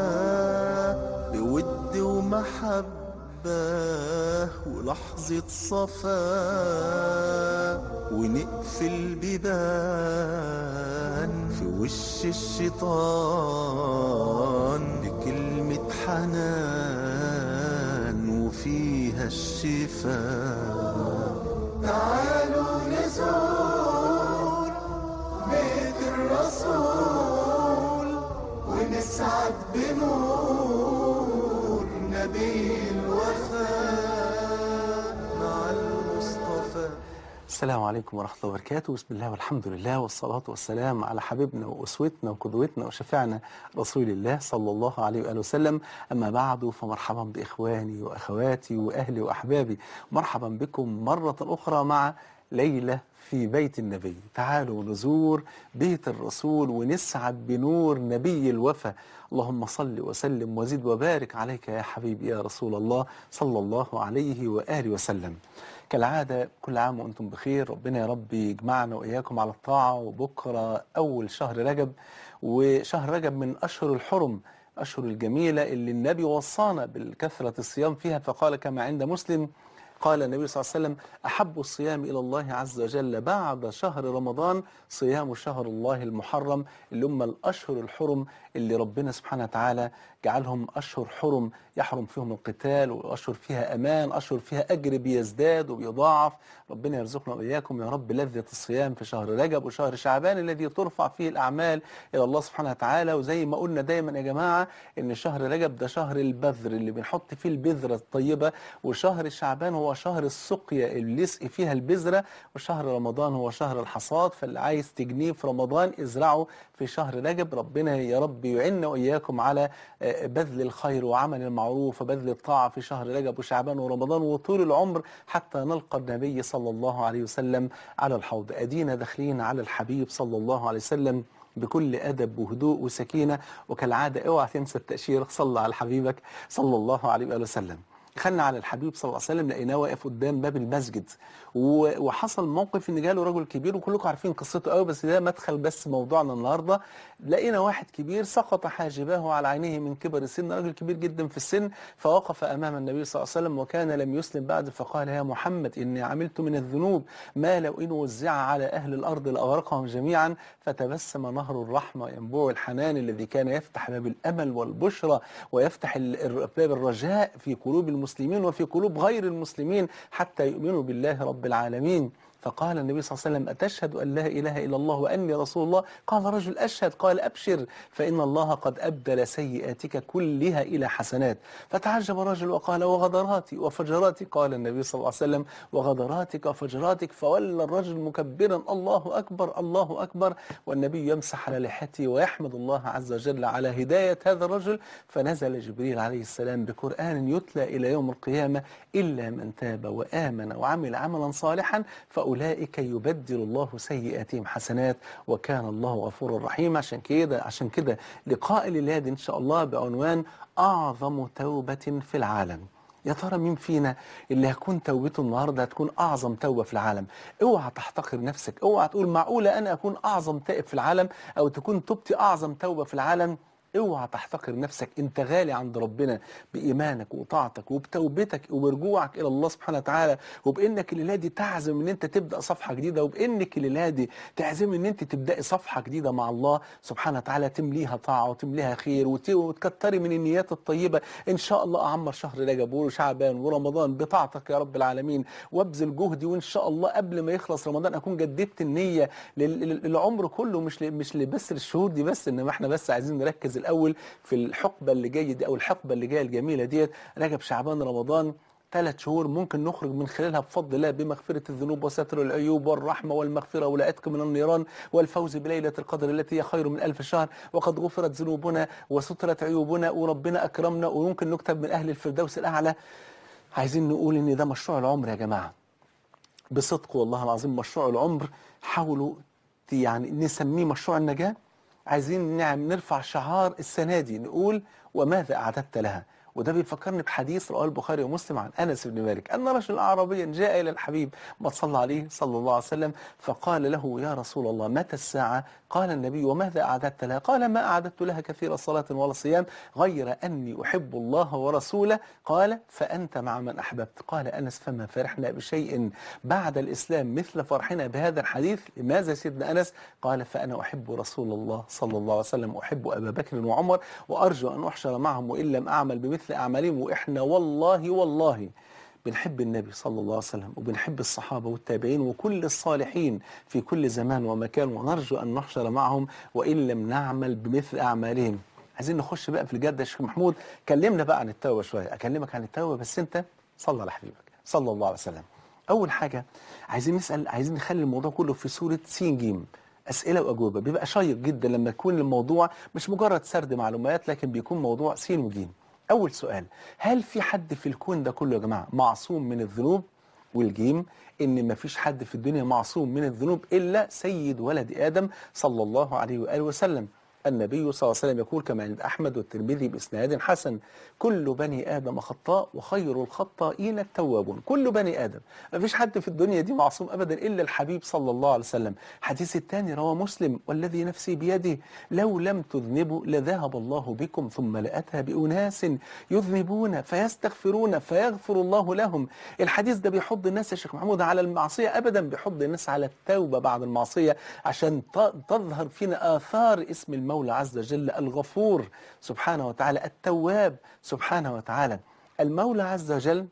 بود ومحبة ولحظة صفا ونقفل بيبان في وش الشيطان بكلمة حنان وفيها الشفاء تعالوا نزور بيت الرسول ونسعد بنور نبي الوفاء مع المصطفى السلام عليكم ورحمة الله وبركاته بسم الله والحمد لله والصلاة والسلام على حبيبنا وأسوتنا وقدوتنا وشفيعنا رسول الله صلى الله عليه وآله وسلم أما بعد فمرحبا بإخواني وأخواتي وأهلي وأحبابي مرحبا بكم مرة أخرى مع ليلة في بيت النبي تعالوا نزور بيت الرسول ونسعد بنور نبي الوفا اللهم صل وسلم وزد وبارك عليك يا حبيبي يا رسول الله صلى الله عليه وآله وسلم كالعادة كل عام وأنتم بخير ربنا يا رب يجمعنا وإياكم على الطاعة وبكرة أول شهر رجب وشهر رجب من أشهر الحرم أشهر الجميلة اللي النبي وصانا بالكثرة الصيام فيها فقال كما عند مسلم قال النبي صلى الله عليه وسلم أحب الصيام إلى الله عز وجل بعد شهر رمضان صيام شهر الله المحرم اللي هم الأشهر الحرم اللي ربنا سبحانه وتعالى جعلهم أشهر حرم يحرم فيهم القتال وأشهر فيها أمان أشهر فيها أجر بيزداد وبيضاعف ربنا يرزقنا وإياكم يا رب لذة الصيام في شهر رجب وشهر شعبان الذي ترفع فيه الأعمال إلى الله سبحانه وتعالى وزي ما قلنا دايما يا جماعة إن شهر رجب ده شهر البذر اللي بنحط فيه البذرة الطيبة وشهر شعبان هو شهر السقيا اللي يسقي فيها البذرة وشهر رمضان هو شهر الحصاد فاللي عايز تجنيه في رمضان ازرعه في شهر رجب ربنا يا رب يعيننا وإياكم على بذل الخير وعمل المعروف وبذل الطاعة في شهر رجب وشعبان ورمضان وطول العمر حتى نلقى النبي صلى الله عليه وسلم على الحوض أدينا داخلين على الحبيب صلى الله عليه وسلم بكل أدب وهدوء وسكينة وكالعادة اوعى تنسى التأشير صلى على حبيبك صلى الله عليه وآله وسلم دخلنا على الحبيب صلى الله عليه وسلم لقيناه واقف قدام باب المسجد وحصل موقف ان جاله رجل كبير وكلكم عارفين قصته قوي بس ده مدخل بس موضوعنا النهارده لقينا واحد كبير سقط حاجباه على عينيه من كبر السن رجل كبير جدا في السن فوقف امام النبي صلى الله عليه وسلم وكان لم يسلم بعد فقال يا محمد اني عملت من الذنوب ما لو ان وزع على اهل الارض لاغرقهم جميعا فتبسم نهر الرحمه ينبوع الحنان الذي كان يفتح باب الامل والبشرى ويفتح باب الرجاء في قلوب المسلمين وفي قلوب غير المسلمين حتى يؤمنوا بالله رب العالمين فقال النبي صلى الله عليه وسلم أتشهد أن لا إله إلا الله وأني رسول الله قال رجل أشهد قال أبشر فإن الله قد أبدل سيئاتك كلها إلى حسنات فتعجب الرجل وقال وغدراتي وفجراتي قال النبي صلى الله عليه وسلم وغدراتك وفجراتك فولى الرجل مكبرا الله أكبر الله أكبر والنبي يمسح على لحيته ويحمد الله عز وجل على هداية هذا الرجل فنزل جبريل عليه السلام بقرآن يتلى إلى يوم القيامة إلا من تاب وآمن وعمل عملا صالحا فأولئك يبدل الله سيئاتهم حسنات وكان الله غفورا رحيما عشان كده عشان كده لقاء الليلة إن شاء الله بعنوان أعظم توبة في العالم يا ترى مين فينا اللي هيكون توبته النهارده هتكون اعظم توبه في العالم اوعى تحتقر نفسك اوعى تقول معقوله انا اكون اعظم تائب في العالم او تكون توبتي اعظم توبه في العالم اوعى تحتقر نفسك انت غالي عند ربنا بايمانك وطاعتك وبتوبتك وبرجوعك الى الله سبحانه وتعالى وبانك الليله دي تعزم ان انت تبدا صفحه جديده وبانك الليله دي تعزم ان انت تبداي صفحه جديده مع الله سبحانه وتعالى تمليها طاعه وتمليها خير وتكتري من النيات الطيبه ان شاء الله اعمر شهر رجب وشعبان ورمضان بطاعتك يا رب العالمين وابذل جهدي وان شاء الله قبل ما يخلص رمضان اكون جددت النيه للعمر كله مش مش بس للشهور دي بس انما احنا بس عايزين نركز الاول في الحقبه اللي جايه دي او الحقبه اللي جايه الجميله ديت رجب شعبان رمضان ثلاث شهور ممكن نخرج من خلالها بفضل الله بمغفرة الذنوب وستر العيوب والرحمة والمغفرة والعتق من النيران والفوز بليلة القدر التي هي خير من ألف شهر وقد غفرت ذنوبنا وسترت عيوبنا وربنا أكرمنا وممكن نكتب من أهل الفردوس الأعلى عايزين نقول إن ده مشروع العمر يا جماعة بصدق والله العظيم مشروع العمر حاولوا يعني نسميه مشروع النجاة عايزين نعم نرفع شعار السنة دي نقول وماذا أعددت لها وده بيفكرني بحديث رواه البخاري ومسلم عن انس بن مالك ان رجلا اعرابيا جاء الى الحبيب ما صلى عليه صلى الله عليه وسلم فقال له يا رسول الله متى الساعه؟ قال النبي وماذا اعددت لها؟ قال ما اعددت لها كثير صلاه ولا صيام غير اني احب الله ورسوله قال فانت مع من احببت قال انس فما فرحنا بشيء بعد الاسلام مثل فرحنا بهذا الحديث لماذا سيدنا انس؟ قال فانا احب رسول الله صلى الله عليه وسلم احب ابا بكر وعمر وارجو ان احشر معهم وان لم اعمل بمثل اعمالهم واحنا والله والله بنحب النبي صلى الله عليه وسلم وبنحب الصحابة والتابعين وكل الصالحين في كل زمان ومكان ونرجو أن نحشر معهم وإن لم نعمل بمثل أعمالهم عايزين نخش بقى في الجد يا شيخ محمود كلمنا بقى عن التوبة شوية أكلمك عن التوبة بس أنت صلى على حبيبك صلى الله عليه وسلم أول حاجة عايزين نسأل عايزين نخلي الموضوع كله في صورة سين جيم أسئلة وأجوبة بيبقى شيق جدا لما يكون الموضوع مش مجرد سرد معلومات لكن بيكون موضوع سين وجيم أول سؤال هل في حد في الكون ده كله يا جماعة معصوم من الذنوب والجيم ان مفيش حد في الدنيا معصوم من الذنوب الا سيد ولد ادم صلى الله عليه واله وسلم النبي صلى الله عليه وسلم يقول كما عند احمد والترمذي باسناد حسن كل بني ادم خطاء وخير الخطائين التوابون كل بني ادم مفيش حد في الدنيا دي معصوم ابدا الا الحبيب صلى الله عليه وسلم حديث الثاني رواه مسلم والذي نفسي بيده لو لم تذنبوا لذهب الله بكم ثم لاتى باناس يذنبون فيستغفرون فيغفر الله لهم الحديث ده بيحض الناس يا شيخ محمود على المعصيه ابدا بيحض الناس على التوبه بعد المعصيه عشان ت- تظهر فينا اثار اسم المولى عز وجل الغفور سبحانه وتعالى التواب سبحانه وتعالى المولى عز وجل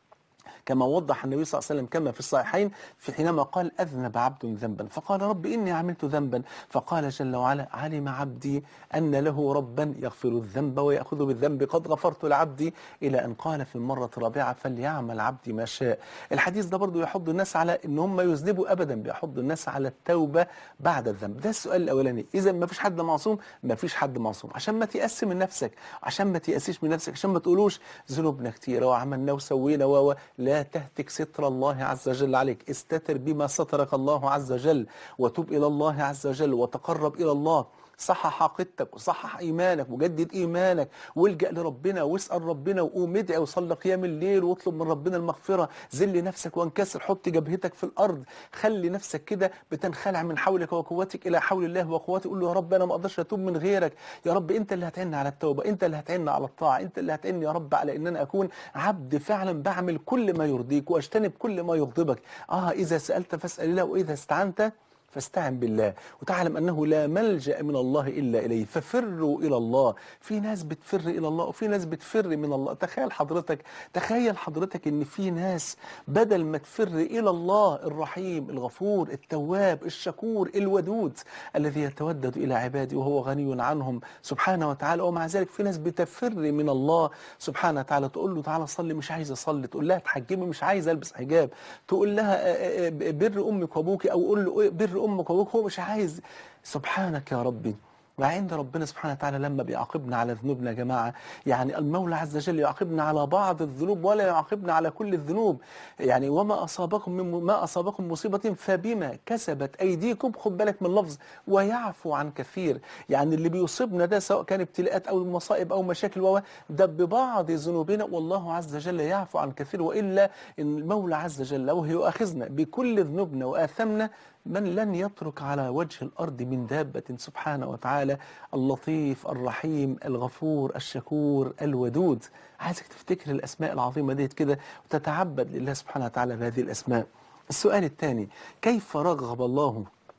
كما وضح النبي صلى الله عليه وسلم كما في الصحيحين في حينما قال أذنب عبد ذنبا فقال رب إني عملت ذنبا فقال جل وعلا علم عبدي أن له ربا يغفر الذنب ويأخذ بالذنب قد غفرت لعبدي إلى أن قال في المرة الرابعة فليعمل عبدي ما شاء الحديث ده برضو يحض الناس على إن هم يذنبوا أبدا بيحض الناس على التوبة بعد الذنب ده السؤال الأولاني إذا ما فيش حد معصوم ما فيش حد معصوم عشان ما تيأس من نفسك عشان ما تيأسيش من نفسك عشان ما تقولوش ذنوبنا كتيرة وعملنا وسوينا و و- لا تهتك ستر الله عز وجل عليك استتر بما سترك الله عز وجل وتب إلى الله عز وجل وتقرب إلى الله صحح عقيدتك وصحح ايمانك وجدد ايمانك والجا لربنا واسال ربنا وقوم ادعي وصلي قيام الليل واطلب من ربنا المغفره ذل نفسك وانكسر حط جبهتك في الارض خلي نفسك كده بتنخلع من حولك وقوتك الى حول الله وقوته قول له يا رب انا ما اقدرش اتوب من غيرك يا رب انت اللي هتعني على التوبه انت اللي هتعني على الطاعه انت اللي هتعني يا رب على ان انا اكون عبد فعلا بعمل كل ما يرضيك واجتنب كل ما يغضبك اه اذا سالت فاسال الله واذا استعنت فاستعن بالله وتعلم أنه لا ملجأ من الله إلا إليه ففروا إلى الله في ناس بتفر إلى الله وفي ناس بتفر من الله تخيل حضرتك تخيل حضرتك أن في ناس بدل ما تفر إلى الله الرحيم الغفور التواب الشكور الودود الذي يتودد إلى عباده وهو غني عنهم سبحانه وتعالى ومع ذلك في ناس بتفر من الله سبحانه وتعالى تقول له تعالى صلي مش عايز أصلي تقول لها تحجبي مش عايز ألبس حجاب تقول لها آه، آه، بر أمك وأبوك أو قول له بر أمك وأبوك هو مش عايز سبحانك يا ربي مع ان ربنا سبحانه وتعالى لما بيعاقبنا على ذنوبنا يا جماعه يعني المولى عز وجل يعاقبنا على بعض الذنوب ولا يعاقبنا على كل الذنوب يعني وما اصابكم من ما اصابكم مصيبه فبما كسبت ايديكم خد بالك من اللفظ ويعفو عن كثير يعني اللي بيصيبنا ده سواء كان ابتلاءات او مصائب او مشاكل و ده ببعض ذنوبنا والله عز وجل يعفو عن كثير والا ان المولى عز وجل لو يؤاخذنا بكل ذنوبنا واثامنا من لن يترك على وجه الأرض من دابة سبحانه وتعالى اللطيف الرحيم الغفور الشكور الودود عايزك تفتكر الأسماء العظيمة ديت كده وتتعبد لله سبحانه وتعالى بهذه الأسماء السؤال الثاني كيف رغب الله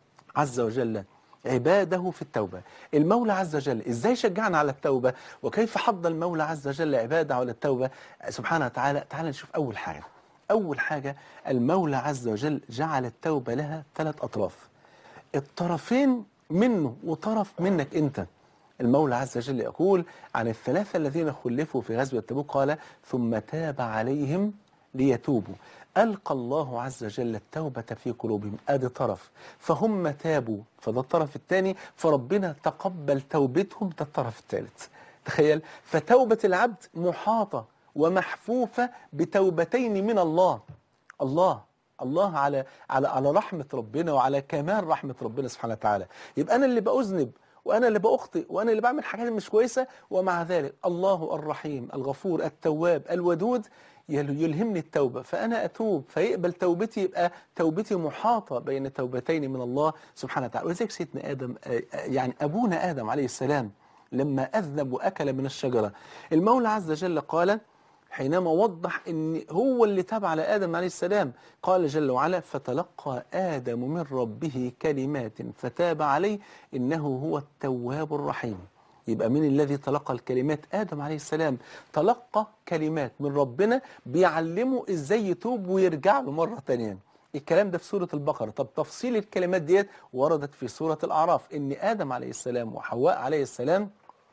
عز وجل عباده في التوبة المولى عز وجل ازاي شجعنا على التوبة وكيف حض المولى عز وجل عباده على التوبة سبحانه وتعالى تعال نشوف أول حاجة أول حاجة المولى عز وجل جعل التوبة لها ثلاث أطراف الطرفين منه وطرف منك أنت المولى عز وجل يقول عن الثلاثة الذين خلفوا في غزوة تبوك قال ثم تاب عليهم ليتوبوا ألقى الله عز وجل التوبة في قلوبهم أدي طرف فهم تابوا فده الطرف الثاني فربنا تقبل توبتهم ده الطرف الثالث تخيل فتوبة العبد محاطة ومحفوفة بتوبتين من الله الله الله على على على رحمة ربنا وعلى كمال رحمة ربنا سبحانه وتعالى يبقى أنا اللي بأذنب وانا اللي باخطئ وانا اللي بعمل حاجات مش كويسه ومع ذلك الله الرحيم الغفور التواب الودود يل- يلهمني التوبه فانا اتوب فيقبل توبتي يبقى توبتي محاطه بين توبتين من الله سبحانه وتعالى ولذلك سيدنا ادم آه، آه، يعني ابونا ادم عليه السلام لما اذنب واكل من الشجره المولى عز وجل قال حينما وضح ان هو اللي تاب على ادم عليه السلام قال جل وعلا فتلقى ادم من ربه كلمات فتاب عليه انه هو التواب الرحيم يبقى من الذي تلقى الكلمات ادم عليه السلام تلقى كلمات من ربنا بيعلمه ازاي يتوب ويرجع له مره ثانيه الكلام ده في سورة البقرة طب تفصيل الكلمات ديت وردت في سورة الأعراف إن آدم عليه السلام وحواء عليه السلام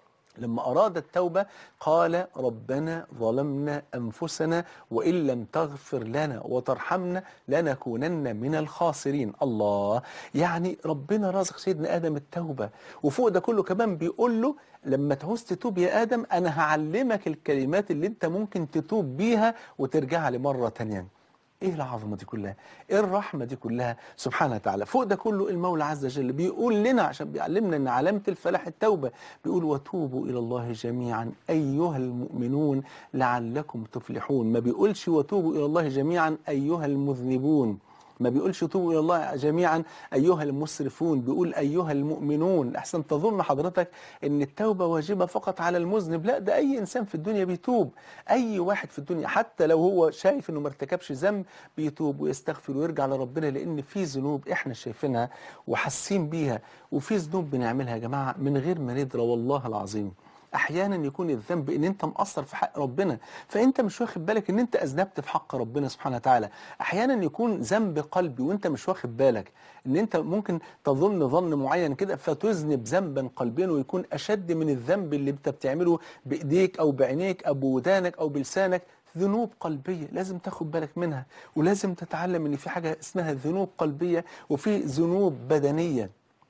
لما أراد التوبة قال ربنا ظلمنا أنفسنا وإن لم تغفر لنا وترحمنا لنكونن من الخاسرين الله يعني ربنا رزق سيدنا آدم التوبة وفوق ده كله كمان بيقول له لما تعوز تتوب يا آدم أنا هعلمك الكلمات اللي أنت ممكن تتوب بيها وترجع لي مرة تانية ايه العظمه دي كلها ايه الرحمه دي كلها سبحانه وتعالى فوق ده كله المولى عز وجل بيقول لنا عشان بيعلمنا ان علامه الفلاح التوبه بيقول وتوبوا الى الله جميعا ايها المؤمنون لعلكم تفلحون ما بيقولش وتوبوا الى الله جميعا ايها المذنبون ما بيقولش توبوا الى الله جميعا ايها المسرفون بيقول ايها المؤمنون احسن تظن حضرتك ان التوبه واجبه فقط على المذنب لا ده اي انسان في الدنيا بيتوب اي واحد في الدنيا حتى لو هو شايف انه ما ارتكبش ذنب بيتوب ويستغفر ويرجع لربنا لان في ذنوب احنا شايفينها وحاسين بيها وفي ذنوب بنعملها يا جماعه من غير ما ندرى والله العظيم احيانا يكون الذنب ان انت مقصر في حق ربنا فانت مش واخد بالك ان انت اذنبت في حق ربنا سبحانه وتعالى احيانا يكون ذنب قلبي وانت مش واخد بالك ان انت ممكن تظن ظن معين كده فتذنب ذنبا قلبيا ويكون اشد من الذنب اللي انت بتعمله بايديك او بعينيك او بودانك او بلسانك ذنوب قلبية لازم تاخد بالك منها ولازم تتعلم ان في حاجة اسمها ذنوب قلبية وفي ذنوب بدنية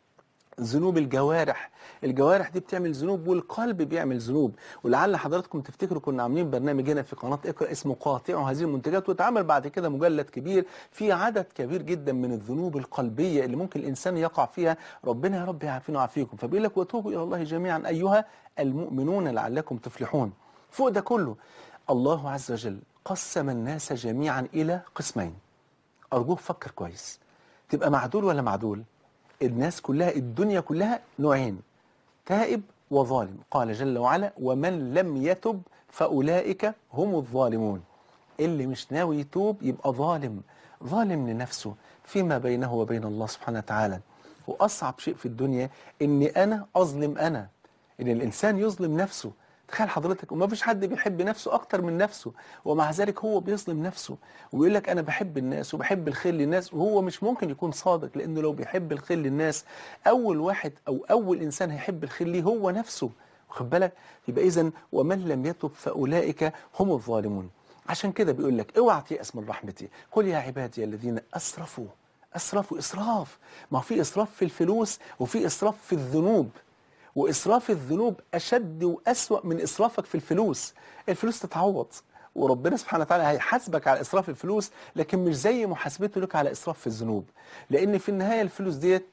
ذنوب الجوارح الجوارح دي بتعمل ذنوب والقلب بيعمل ذنوب ولعل حضراتكم تفتكروا كنا عاملين برنامج هنا في قناة اقرأ اسمه قاطع هذه المنتجات واتعمل بعد كده مجلد كبير في عدد كبير جدا من الذنوب القلبية اللي ممكن الإنسان يقع فيها ربنا يا رب يعافينا ويعافيكم فبيقول لك وتوبوا إلى الله جميعا أيها المؤمنون لعلكم تفلحون فوق ده كله الله عز وجل قسم الناس جميعا إلى قسمين أرجوك فكر كويس تبقى معدول ولا معدول الناس كلها الدنيا كلها نوعين تائب وظالم قال جل وعلا ومن لم يتب فأولئك هم الظالمون اللي مش ناوي يتوب يبقى ظالم ظالم لنفسه فيما بينه وبين الله سبحانه وتعالى وأصعب شيء في الدنيا إني أنا أظلم أنا إن الإنسان يظلم نفسه تخيل حضرتك وما فيش حد بيحب نفسه اكتر من نفسه ومع ذلك هو بيظلم نفسه ويقول لك انا بحب الناس وبحب الخير للناس وهو مش ممكن يكون صادق لانه لو بيحب الخير للناس اول واحد او اول انسان هيحب الخير ليه هو نفسه واخد بالك يبقى اذا ومن لم يتب فاولئك هم الظالمون عشان كده بيقول لك اوعى تيأس من رحمتي قل يا عبادي الذين اسرفوا اسرفوا اسراف ما هو في اسراف في الفلوس وفي اسراف في الذنوب وإسراف الذنوب أشد وأسوأ من إسرافك في الفلوس الفلوس تتعوض وربنا سبحانه وتعالى هيحاسبك على إسراف الفلوس لكن مش زي محاسبته لك على إسراف في الذنوب لأن في النهاية الفلوس ديت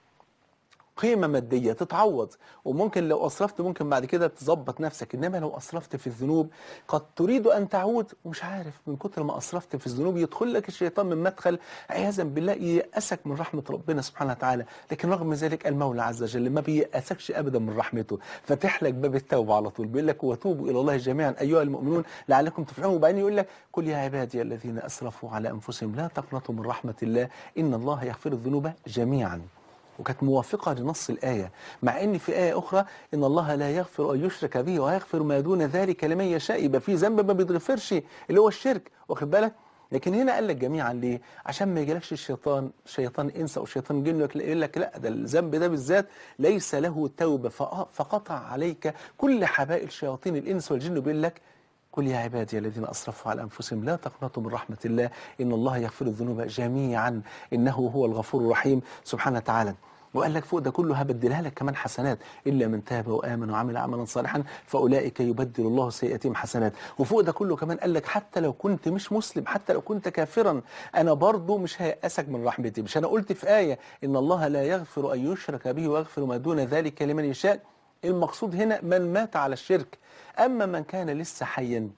قيمة مادية تتعوض وممكن لو أسرفت ممكن بعد كده تظبط نفسك إنما لو أسرفت في الذنوب قد تريد أن تعود ومش عارف من كتر ما أسرفت في الذنوب يدخل لك الشيطان من مدخل عياذا بالله ييأسك من رحمة ربنا سبحانه وتعالى لكن رغم ذلك المولى عز وجل ما بييأسكش أبدا من رحمته فتح لك باب التوبة على طول بيقول لك وتوبوا إلى الله جميعا أيها المؤمنون لعلكم تفلحون وبعدين يقول لك قل يا عبادي الذين أسرفوا على أنفسهم لا تقنطوا من رحمة الله إن الله يغفر الذنوب جميعا وكانت موافقة لنص الآية مع أن في آية أخرى إن الله لا يغفر أن يشرك به ويغفر ما دون ذلك لمن يشاء يبقى في ذنب ما بيتغفرش اللي هو الشرك واخد بالك لكن هنا قال لك جميعا ليه عشان ما يجيلكش الشيطان شيطان انس او شيطان جن يقول لك لا ده الذنب ده بالذات ليس له توبه فقطع عليك كل حبائل شياطين الانس والجن بيقول لك قل يا عبادي الذين اسرفوا على انفسهم لا تقنطوا من رحمه الله ان الله يغفر الذنوب جميعا انه هو الغفور الرحيم سبحانه وتعالى وقال لك فوق ده كله هبدلها لك كمان حسنات الا من تاب وامن وعمل عملا صالحا فاولئك يبدل الله سيئاتهم حسنات وفوق ده كله كمان قال لك حتى لو كنت مش مسلم حتى لو كنت كافرا انا برضو مش هيأسك من رحمتي مش انا قلت في ايه ان الله لا يغفر ان يشرك به ويغفر ما دون ذلك لمن يشاء المقصود هنا من مات على الشرك اما من كان لسه حيا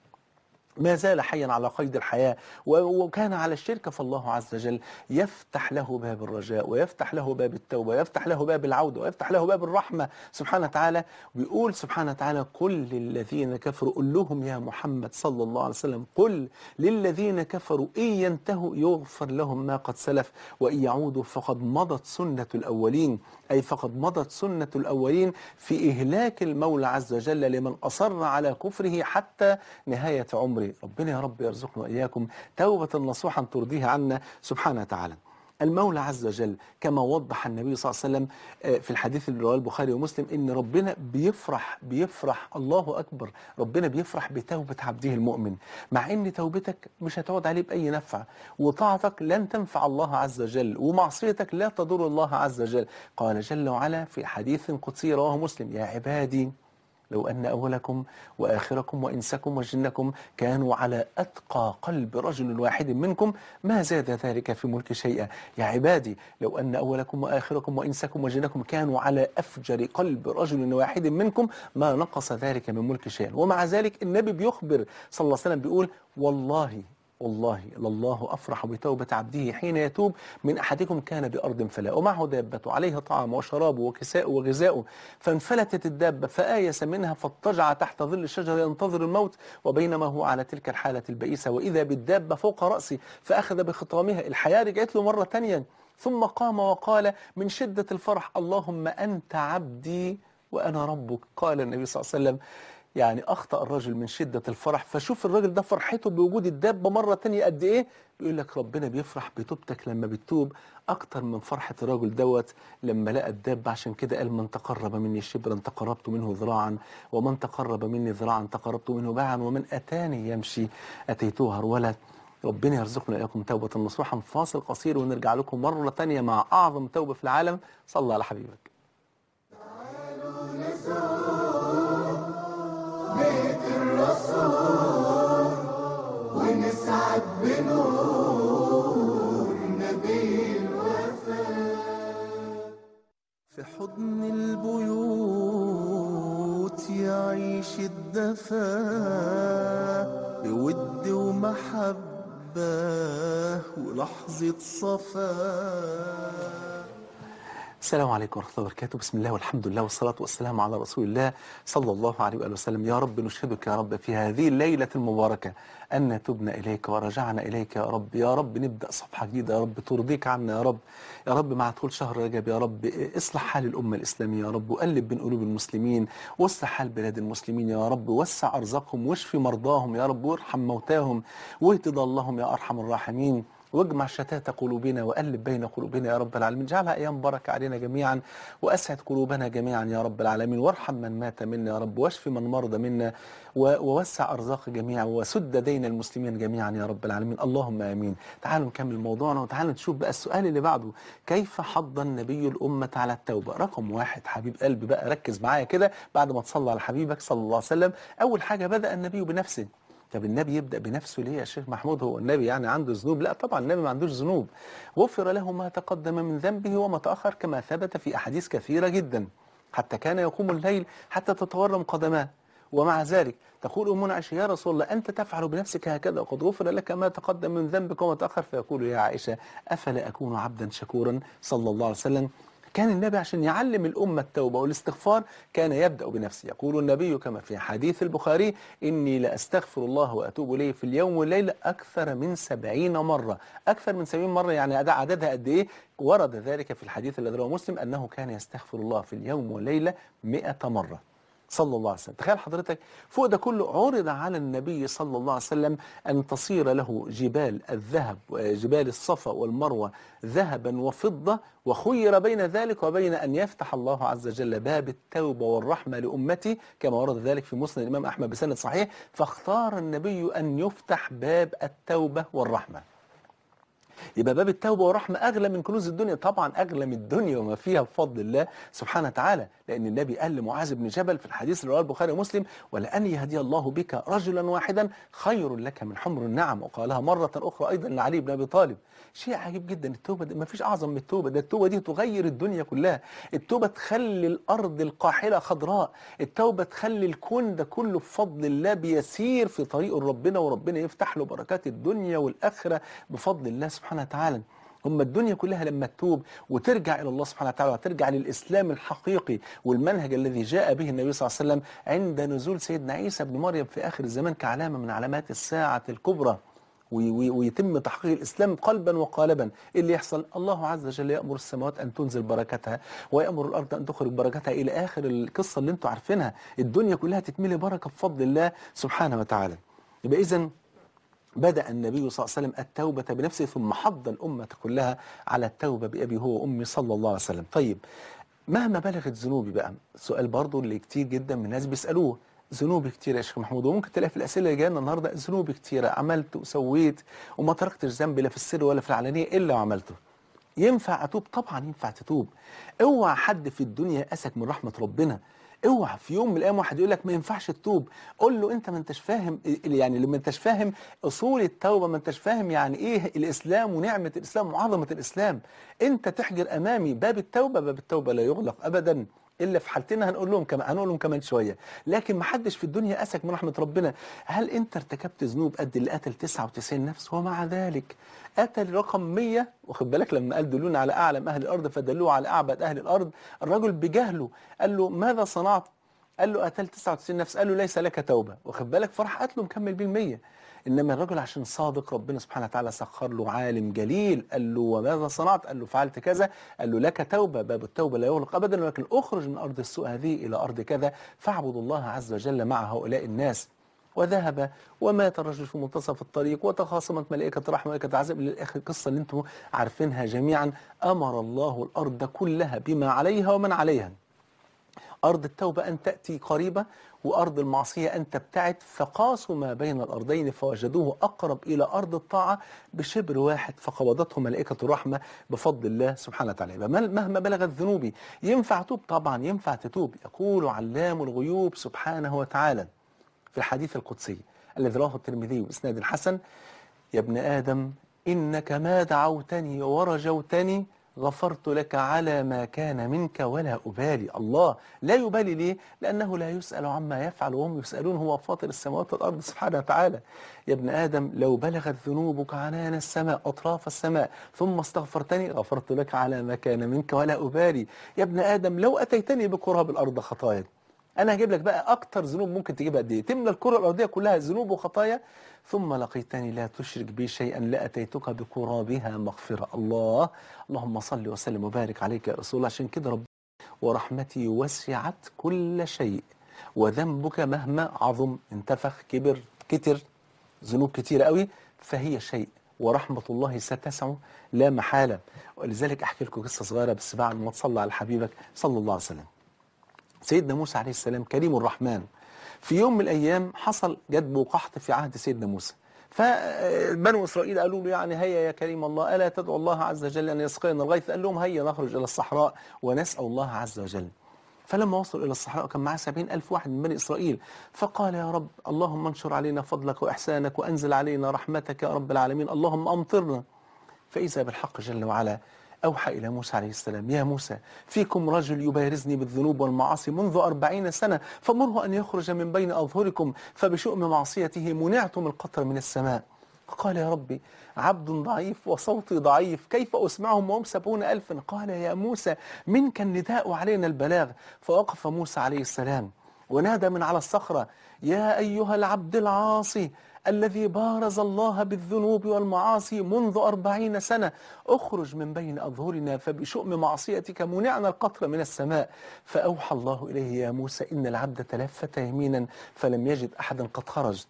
ما زال حيا على قيد الحياة و- وكان على الشرك فالله عز وجل يفتح له باب الرجاء ويفتح له باب التوبة ويفتح له باب العودة ويفتح له باب الرحمة سبحانه وتعالى ويقول سبحانه وتعالى قل للذين كفروا قل لهم يا محمد صلى الله عليه وسلم قل للذين كفروا إن ينتهوا يغفر لهم ما قد سلف وإن يعودوا فقد مضت سنة الأولين أي فقد مضت سنة الأولين في إهلاك المولى عز وجل لمن أصر على كفره حتى نهاية عمره ربنا يا رب يرزقنا وإياكم توبة نصوحا ترضيها عنا سبحانه وتعالى المولى عز وجل كما وضح النبي صلى الله عليه وسلم آه، في الحديث اللي رواه البخاري ومسلم ان ربنا بيفرح بيفرح الله اكبر ربنا بيفرح بتوبه عبده المؤمن مع ان توبتك مش هتعود عليه باي نفع وطاعتك لن تنفع الله عز وجل ومعصيتك لا تضر الله عز وجل قال جل وعلا في حديث قدسي رواه مسلم يا عبادي لو أن أولكم وآخركم وإنسكم وجنكم كانوا على أتقى قلب رجل واحد منكم ما زاد ذلك في ملك شيئا يا عبادي لو أن أولكم وآخركم وإنسكم وجنكم كانوا على أفجر قلب رجل واحد منكم ما نقص ذلك من ملك شيئا ومع ذلك النبي بيخبر صلى الله عليه وسلم بيقول والله والله لله أفرح بتوبة عبده حين يتوب من أحدكم كان بأرض فلا ومعه دابة عليها طعام وشراب وكساء وغذاء فانفلتت الدابة فآيس منها فاضطجع تحت ظل الشجرة ينتظر الموت وبينما هو على تلك الحالة البئيسة وإذا بالدابة فوق رأسي فأخذ بخطامها الحياة رجعت له مرة تانية ثم قام وقال من شدة الفرح اللهم أنت عبدي وأنا ربك قال النبي صلى الله عليه وسلم يعني أخطأ الرجل من شدة الفرح فشوف الراجل ده فرحته بوجود الدابة مرة تانية قد إيه بيقول لك ربنا بيفرح بتوبتك لما بتتوب أكتر من فرحة الراجل دوت لما لقى الدابة عشان كده قال من تقرب مني شبرا تقربت منه ذراعا ومن تقرب مني ذراعا تقربت منه باعا ومن أتاني يمشي أتيته هرولا ربنا يرزقنا إياكم توبة نصوحا فاصل قصير ونرجع لكم مرة تانية مع أعظم توبة في العالم صلى على حبيبك بيت الرسول ونسعد بنور نبي الوفاء في حضن البيوت يعيش الدفا بود ومحبة ولحظة صفا السلام عليكم ورحمة الله وبركاته بسم الله والحمد لله والصلاة والسلام على رسول الله صلى الله عليه وآله وسلم يا رب نشهدك يا رب في هذه الليلة المباركة أن تبنا إليك ورجعنا إليك يا رب يا رب نبدأ صفحة جديدة يا رب ترضيك عنا يا رب يا رب مع دخول شهر رجب يا رب اصلح حال الأمة الإسلامية يا رب وقلب بين قلوب المسلمين واصلح حال بلاد المسلمين يا رب وسع أرزاقهم واشفي مرضاهم يا رب وارحم موتاهم واهد ضالهم يا أرحم الراحمين واجمع شتات قلوبنا وقلب بين قلوبنا يا رب العالمين اجعلها ايام بركه علينا جميعا واسعد قلوبنا جميعا يا رب العالمين وارحم من مات منا يا رب واشف من مرضى منا و- ووسع ارزاق جميعا وسد دين المسلمين جميعا يا رب العالمين اللهم امين تعالوا نكمل موضوعنا وتعالوا نشوف بقى السؤال اللي بعده كيف حض النبي الامه على التوبه رقم واحد حبيب قلبي بقى ركز معايا كده بعد ما تصلى على حبيبك صلى الله عليه وسلم اول حاجه بدا النبي بنفسه طب النبي يبدا بنفسه ليه يا شيخ محمود هو النبي يعني عنده ذنوب لا طبعا النبي ما عندوش ذنوب غفر له ما تقدم من ذنبه وما تاخر كما ثبت في احاديث كثيره جدا حتى كان يقوم الليل حتى تتورم قدماه ومع ذلك تقول امنا عائشه يا رسول الله انت تفعل بنفسك هكذا وقد غفر لك ما تقدم من ذنبك وما تاخر فيقول يا عائشه افلا اكون عبدا شكورا صلى الله عليه وسلم كان النبي عشان يعلم الأمة التوبة والاستغفار كان يبدأ بنفسه يقول النبي كما في حديث البخاري إني لأستغفر الله وأتوب إليه في اليوم والليلة أكثر من سبعين مرة أكثر من سبعين مرة يعني أداء عددها قد إيه ورد ذلك في الحديث الذي رواه مسلم أنه كان يستغفر الله في اليوم والليلة مئة مرة صلى الله عليه وسلم تخيل حضرتك فوق ده كله عرض على النبي صلى الله عليه وسلم أن تصير له جبال الذهب جبال الصفا والمروة ذهبا وفضة وخير بين ذلك وبين أن يفتح الله عز وجل باب التوبة والرحمة لأمتي كما ورد ذلك في مسند الإمام أحمد بسند صحيح فاختار النبي أن يفتح باب التوبة والرحمة يبقى باب التوبة والرحمة أغلى من كنوز الدنيا طبعا أغلى من الدنيا وما فيها بفضل الله سبحانه وتعالى لأن النبي قال لمعاذ بن جبل في الحديث اللي رواه البخاري ومسلم ولأن يهدي الله بك رجلا واحدا خير لك من حمر النعم وقالها مرة أخرى أيضا لعلي بن أبي طالب شيء عجيب جدا التوبة دي ما فيش أعظم من التوبة ده التوبة دي تغير الدنيا كلها التوبة تخلي الأرض القاحلة خضراء التوبة تخلي الكون ده كله بفضل الله بيسير في طريق ربنا وربنا يفتح له بركات الدنيا والآخرة بفضل الله سبحانه وتعالى هم الدنيا كلها لما تتوب وترجع إلى الله سبحانه وتعالى وترجع للإسلام الحقيقي والمنهج الذي جاء به النبي صلى الله عليه وسلم عند نزول سيدنا عيسى بن مريم في آخر الزمان كعلامة من علامات الساعة الكبرى وي- وي- ويتم تحقيق الإسلام قلبا وقالبا إيه اللي يحصل الله عز وجل يأمر السماوات أن تنزل بركتها ويأمر الأرض أن تخرج بركتها إلى آخر القصة اللي انتم عارفينها الدنيا كلها تتملي بركة بفضل الله سبحانه وتعالى يبقى إذن بدأ النبي صلى الله عليه وسلم التوبة بنفسه ثم حض الأمة كلها على التوبة بأبي هو وأمي صلى الله عليه وسلم طيب مهما بلغت ذنوبي بقى سؤال برضو اللي كتير جدا من الناس بيسألوه ذنوبي كتير يا شيخ محمود وممكن تلاقي في الأسئلة اللي جاية النهاردة ذنوبي كتيرة عملت وسويت وما تركتش ذنب لا في السر ولا في العلانية إلا وعملته ينفع أتوب طبعا ينفع تتوب اوعى حد في الدنيا يأسك من رحمة ربنا اوعى في يوم من الايام واحد يقول لك ما ينفعش تتوب قول له انت ما انتش فاهم يعني لما انتش فاهم اصول التوبه ما انتش فاهم يعني ايه الاسلام ونعمه الاسلام وعظمه الاسلام انت تحجر امامي باب التوبه باب التوبه لا يغلق ابدا الا في حالتين هنقول لهم كمان هنقول لهم كمان شويه لكن ما حدش في الدنيا اسك من رحمه ربنا هل انت ارتكبت ذنوب قد اللي قتل 99 نفس ومع ذلك قتل رقم 100 واخد بالك لما قال دلونا على اعلم اهل الارض فدلوه على اعبد اهل الارض الرجل بجهله قال له ماذا صنعت قال له قتلت 99 نفس قال له ليس لك توبه واخد بالك فراح قتله مكمل بيه ال100 انما الرجل عشان صادق ربنا سبحانه وتعالى سخر له عالم جليل قال له وماذا صنعت قال له فعلت كذا قال له لك توبه باب التوبه لا يغلق ابدا ولكن اخرج من ارض السوء هذه الى ارض كذا فاعبد الله عز وجل مع هؤلاء الناس وذهب ومات الرجل في منتصف الطريق وتخاصمت ملائكة رحمة وملائكة عذاب للآخر القصة اللي انتم عارفينها جميعا أمر الله الأرض كلها بما عليها ومن عليها أرض التوبة أن تأتي قريبة وأرض المعصية أن تبتعد فقاسوا ما بين الأرضين فوجدوه أقرب إلى أرض الطاعة بشبر واحد فقبضته ملائكة الرحمة بفضل الله سبحانه وتعالى يبقى مل- مهما بلغت ذنوبي ينفع توب طبعا ينفع تتوب يقول علام الغيوب سبحانه وتعالى في الحديث القدسي الذي رواه الترمذي بإسناد حسن يا ابن آدم إنك ما دعوتني ورجوتني غفرت لك على ما كان منك ولا أبالي الله لا يبالي ليه لأنه لا يسأل عما يفعل وهم يسألون هو فاطر السماوات والأرض سبحانه وتعالى يا ابن آدم لو بلغت ذنوبك عنان السماء أطراف السماء ثم استغفرتني غفرت لك على ما كان منك ولا أبالي يا ابن آدم لو أتيتني بقراب الأرض خطايا انا هجيب لك بقى اكتر ذنوب ممكن تجيبها قد ايه تملى الكره الارضيه كلها ذنوب وخطايا ثم لقيتني لا تشرك بي شيئا لاتيتك بقرابها مغفره الله اللهم صل وسلم وبارك عليك يا رسول الله عشان كده رب ورحمتي وسعت كل شيء وذنبك مهما عظم انتفخ كبر كتر ذنوب كتيرة قوي فهي شيء ورحمة الله ستسع لا محالة ولذلك أحكي لكم قصة صغيرة بس بعد ما تصلى على حبيبك صلى الله عليه وسلم سيدنا موسى عليه السلام كريم الرحمن في يوم من الأيام حصل جدب وقحط في عهد سيدنا موسى فبنو إسرائيل قالوا له يعني هيا يا كريم الله ألا تدعو الله عز وجل أن يسقينا الغيث قال لهم هيا نخرج إلى الصحراء ونسأل الله عز وجل فلما وصلوا إلى الصحراء كان معاه سبعين ألف واحد من بني إسرائيل فقال يا رب اللهم انشر علينا فضلك وإحسانك وأنزل علينا رحمتك يا رب العالمين اللهم أمطرنا فإذا بالحق جل وعلا أوحى إلى موسى عليه السلام يا موسى فيكم رجل يبارزني بالذنوب والمعاصي منذ أربعين سنة فمره أن يخرج من بين أظهركم فبشؤم معصيته منعتم القطر من السماء فقال يا ربي عبد ضعيف وصوتي ضعيف كيف أسمعهم وهم سبعون ألفا قال يا موسى منك النداء علينا البلاغ فوقف موسى عليه السلام ونادى من على الصخرة يا أيها العبد العاصي الذي بارز الله بالذنوب والمعاصي منذ أربعين سنة اخرج من بين أظهرنا فبشؤم معصيتك منعنا القطر من السماء فأوحى الله إليه يا موسى إن العبد تلفت يمينا فلم يجد أحدا قد خرج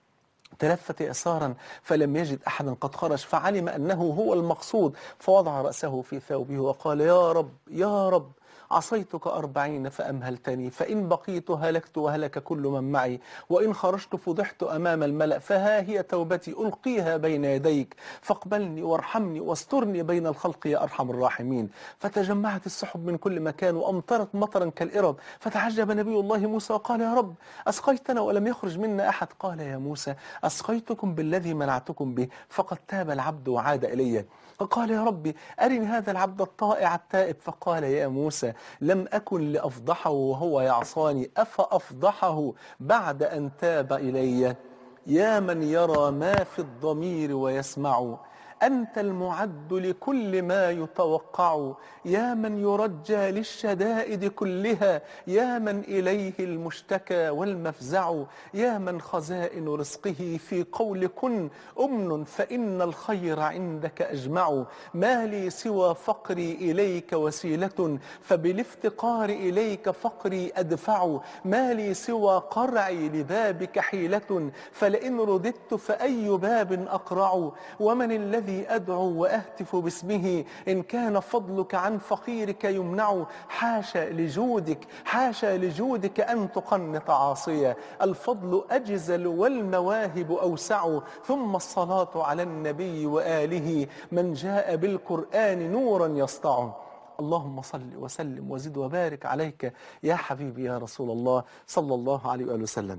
تلفت يسارا فلم يجد أحدا قد خرج فعلم أنه هو المقصود فوضع رأسه في ثوبه وقال يا رب يا رب عصيتك أربعين فأمهلتني فإن بقيت هلكت وهلك كل من معي وإن خرجت فضحت أمام الملأ فها هي توبتي ألقيها بين يديك فاقبلني وارحمني واسترني بين الخلق يا أرحم الراحمين فتجمعت السحب من كل مكان وأمطرت مطرا كالإرب فتعجب نبي الله موسى وقال يا رب أسقيتنا ولم يخرج منا أحد قال يا موسى أسقيتكم بالذي منعتكم به فقد تاب العبد وعاد إلي فقال يا ربي أرني هذا العبد الطائع التائب فقال يا موسى لم أكن لأفضحه وهو يعصاني أفأفضحه بعد أن تاب إلي يا من يرى ما في الضمير ويسمع أنت المعد لكل ما يتوقع يا من يرجى للشدائد كلها يا من إليه المشتكى والمفزع يا من خزائن رزقه في قول كن أمن فإن الخير عندك أجمع ما لي سوى فقري إليك وسيلة فبالافتقار إليك فقري أدفع ما لي سوى قرعي لبابك حيلة فلئن رددت فأي باب أقرع ومن الذي أدعو وأهتف باسمه إن كان فضلك عن فقيرك يمنع حاشا لجودك حاشا لجودك أن تقنط عاصية الفضل أجزل والمواهب أوسع ثم الصلاة على النبي وآله من جاء بالقرآن نورا يسطع اللهم صل وسلم وزد وبارك عليك يا حبيبي يا رسول الله صلى الله عليه وآله وسلم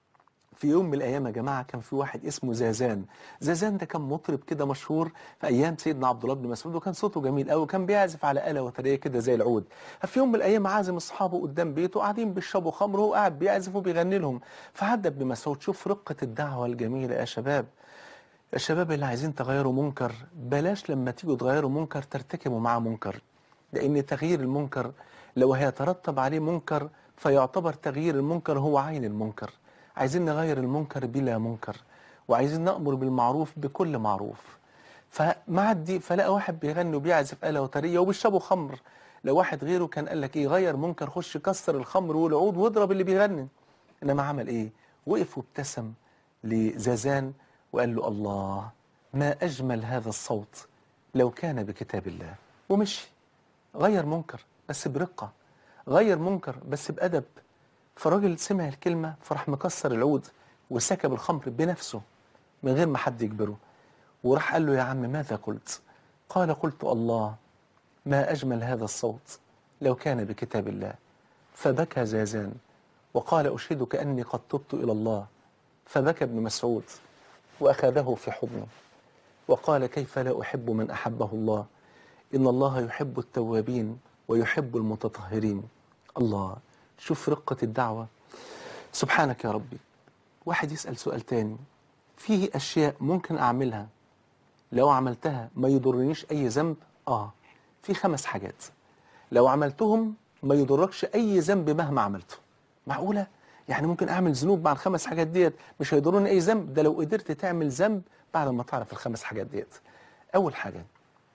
في يوم من الايام يا جماعه كان في واحد اسمه زازان زازان ده كان مطرب كده مشهور في ايام سيدنا عبد الله بن مسعود وكان صوته جميل قوي وكان بيعزف على آلة وتريه كده زي العود ففي يوم من الايام عازم اصحابه قدام بيته قاعدين بيشربوا خمر وهو قاعد بيعزف وبيغني لهم فعدى ابن مسعود شوف رقه الدعوه الجميله يا شباب يا شباب اللي عايزين تغيروا منكر بلاش لما تيجوا تغيروا منكر ترتكبوا معاه منكر لان تغيير المنكر لو هيترتب عليه منكر فيعتبر تغيير المنكر هو عين المنكر عايزين نغير المنكر بلا منكر وعايزين نأمر بالمعروف بكل معروف فمعدي فلقى واحد بيغني وبيعزف آلة وترية وبيشربوا خمر لو واحد غيره كان قال لك ايه غير منكر خش كسر الخمر والعود واضرب اللي بيغني انما عمل ايه وقف وابتسم لزازان وقال له الله ما اجمل هذا الصوت لو كان بكتاب الله ومشي غير منكر بس برقة غير منكر بس بأدب فالراجل سمع الكلمة فراح مكسر العود وسكب الخمر بنفسه من غير ما حد يجبره وراح قال له يا عم ماذا قلت قال قلت الله ما أجمل هذا الصوت لو كان بكتاب الله فبكى زازان وقال أشهدك أني قد تبت إلى الله فبكى ابن مسعود وأخذه في حضنه وقال كيف لا أحب من أحبه الله إن الله يحب التوابين ويحب المتطهرين الله شوف رقة الدعوة سبحانك يا ربي واحد يسأل سؤال تاني فيه أشياء ممكن أعملها لو عملتها ما يضرنيش أي ذنب آه في خمس حاجات لو عملتهم ما يضركش أي ذنب مهما عملته معقولة؟ يعني ممكن أعمل ذنوب مع الخمس حاجات ديت مش هيضرني أي ذنب ده لو قدرت تعمل ذنب بعد ما تعرف الخمس حاجات ديت أول حاجة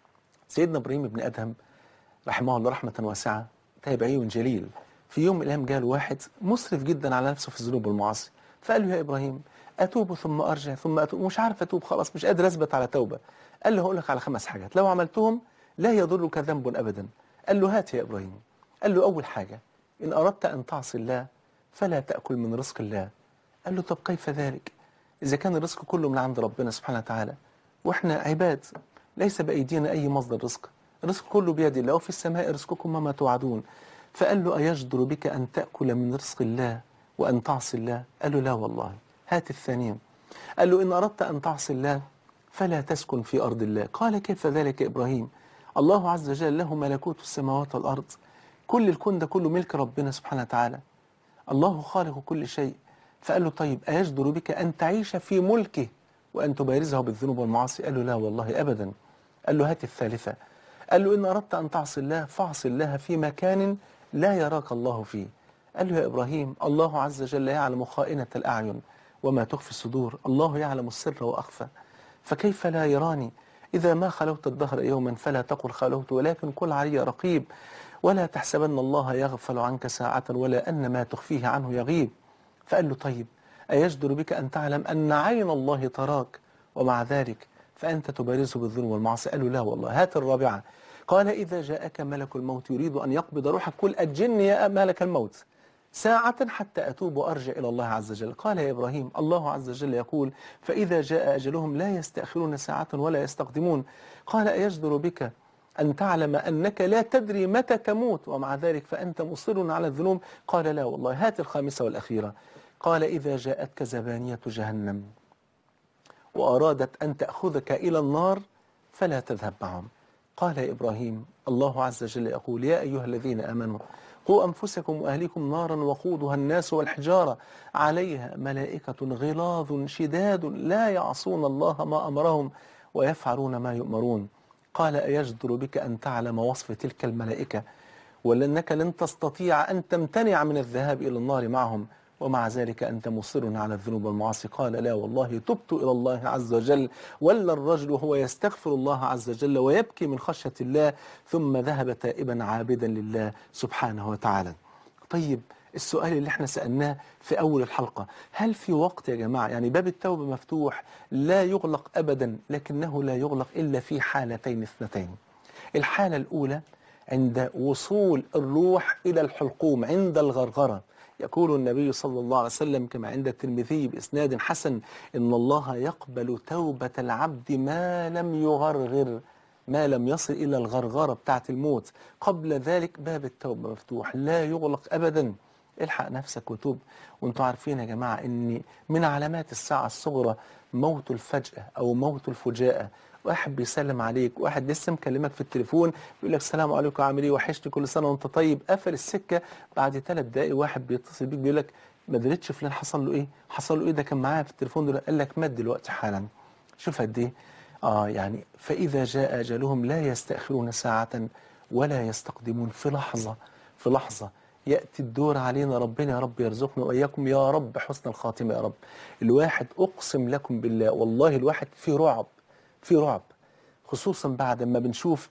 سيدنا إبراهيم بن أدهم رحمه الله رحمة واسعة تابعي جليل في يوم من الأيام جاء واحد مسرف جدا على نفسه في الذنوب والمعاصي فقال له يا إبراهيم أتوب ثم أرجع ثم أتوب مش عارف أتوب خلاص مش قادر أثبت على توبة قال له هقول لك على خمس حاجات لو عملتهم لا يضرك ذنب أبدا قال له هات يا إبراهيم قال له أول حاجة إن أردت أن تعصي الله فلا تأكل من رزق الله قال له طب كيف ذلك إذا كان الرزق كله من عند ربنا سبحانه وتعالى وإحنا عباد ليس بأيدينا أي مصدر رزق الرزق كله بيد الله وفي السماء رزقكم وما توعدون فقال له أيجدر بك أن تأكل من رزق الله وأن تعصي الله قال له لا والله هات الثانية قال له إن أردت أن تعصي الله فلا تسكن في أرض الله قال كيف ذلك يا إبراهيم الله عز وجل له ملكوت السماوات والأرض كل الكون ده كله ملك ربنا سبحانه وتعالى الله خالق كل شيء فقال له طيب أيجدر بك أن تعيش في ملكه وأن تبارزه بالذنوب والمعاصي قال له لا والله أبدا قال له هات الثالثة قال له إن أردت أن تعصي الله فاعصي الله في مكان لا يراك الله فيه قال له يا إبراهيم الله عز وجل يعلم خائنة الأعين وما تخفي الصدور الله يعلم السر وأخفى فكيف لا يراني إذا ما خلوت الدهر يوما فلا تقل خلوت ولكن قل علي رقيب ولا تحسبن الله يغفل عنك ساعة ولا أن ما تخفيه عنه يغيب فقال له طيب أيجدر بك أن تعلم أن عين الله تراك ومع ذلك فأنت تبارزه بالظلم والمعاصي قال له لا والله هات الرابعة قال إذا جاءك ملك الموت يريد أن يقبض روحك قل أجلني يا ملك الموت ساعة حتى أتوب وأرجع إلى الله عز وجل قال يا إبراهيم الله عز وجل يقول فإذا جاء أجلهم لا يستأخرون ساعة ولا يستقدمون قال أيجدر بك أن تعلم أنك لا تدري متى تموت ومع ذلك فأنت مصر على الذنوب قال لا والله هات الخامسة والأخيرة قال إذا جاءتك زبانية جهنم وأرادت أن تأخذك إلى النار فلا تذهب معهم قال يا إبراهيم الله عز وجل يقول يا أيها الذين آمنوا قوا أنفسكم وأهليكم نارا وقودها الناس والحجارة عليها ملائكة غلاظ شداد لا يعصون الله ما أمرهم ويفعلون ما يؤمرون قال أيجدر بك أن تعلم وصف تلك الملائكة ولأنك لن تستطيع أن تمتنع من الذهاب إلى النار معهم ومع ذلك أنت مصر على الذنوب والمعاصي قال لا والله تبت إلى الله عز وجل ولا الرجل وهو يستغفر الله عز وجل ويبكي من خشية الله ثم ذهب تائبا عابدا لله سبحانه وتعالى طيب السؤال اللي احنا سألناه في أول الحلقة هل في وقت يا جماعة يعني باب التوبة مفتوح لا يغلق أبدا لكنه لا يغلق إلا في حالتين اثنتين الحالة الأولى عند وصول الروح إلى الحلقوم عند الغرغرة يقول النبي صلى الله عليه وسلم كما عند الترمذي بإسناد حسن إن الله يقبل توبة العبد ما لم يغرغر ما لم يصل إلى الغرغرة بتاعة الموت قبل ذلك باب التوبة مفتوح لا يغلق أبدا الحق نفسك وتوب وانتوا عارفين يا جماعة ان من علامات الساعة الصغرى موت الفجأة او موت الفجاءة واحد بيسلم عليك واحد لسه مكلمك في التليفون بيقول لك السلام عليكم عامل ايه وحشني كل سنه وانت طيب قفل السكه بعد ثلاث دقائق واحد بيتصل بيك بيقول لك ما دريتش فلان حصل له ايه حصل له ايه ده كان معايا في التليفون دلوقتي قال لك مات دلوقتي حالا شوف قد ايه اه يعني فاذا جاء اجلهم لا يستاخرون ساعه ولا يستقدمون في لحظه في لحظه ياتي الدور علينا ربنا يا رب يرزقنا واياكم يا رب حسن الخاتمه يا رب الواحد اقسم لكم بالله والله الواحد في رعب في رعب خصوصا بعد ما بنشوف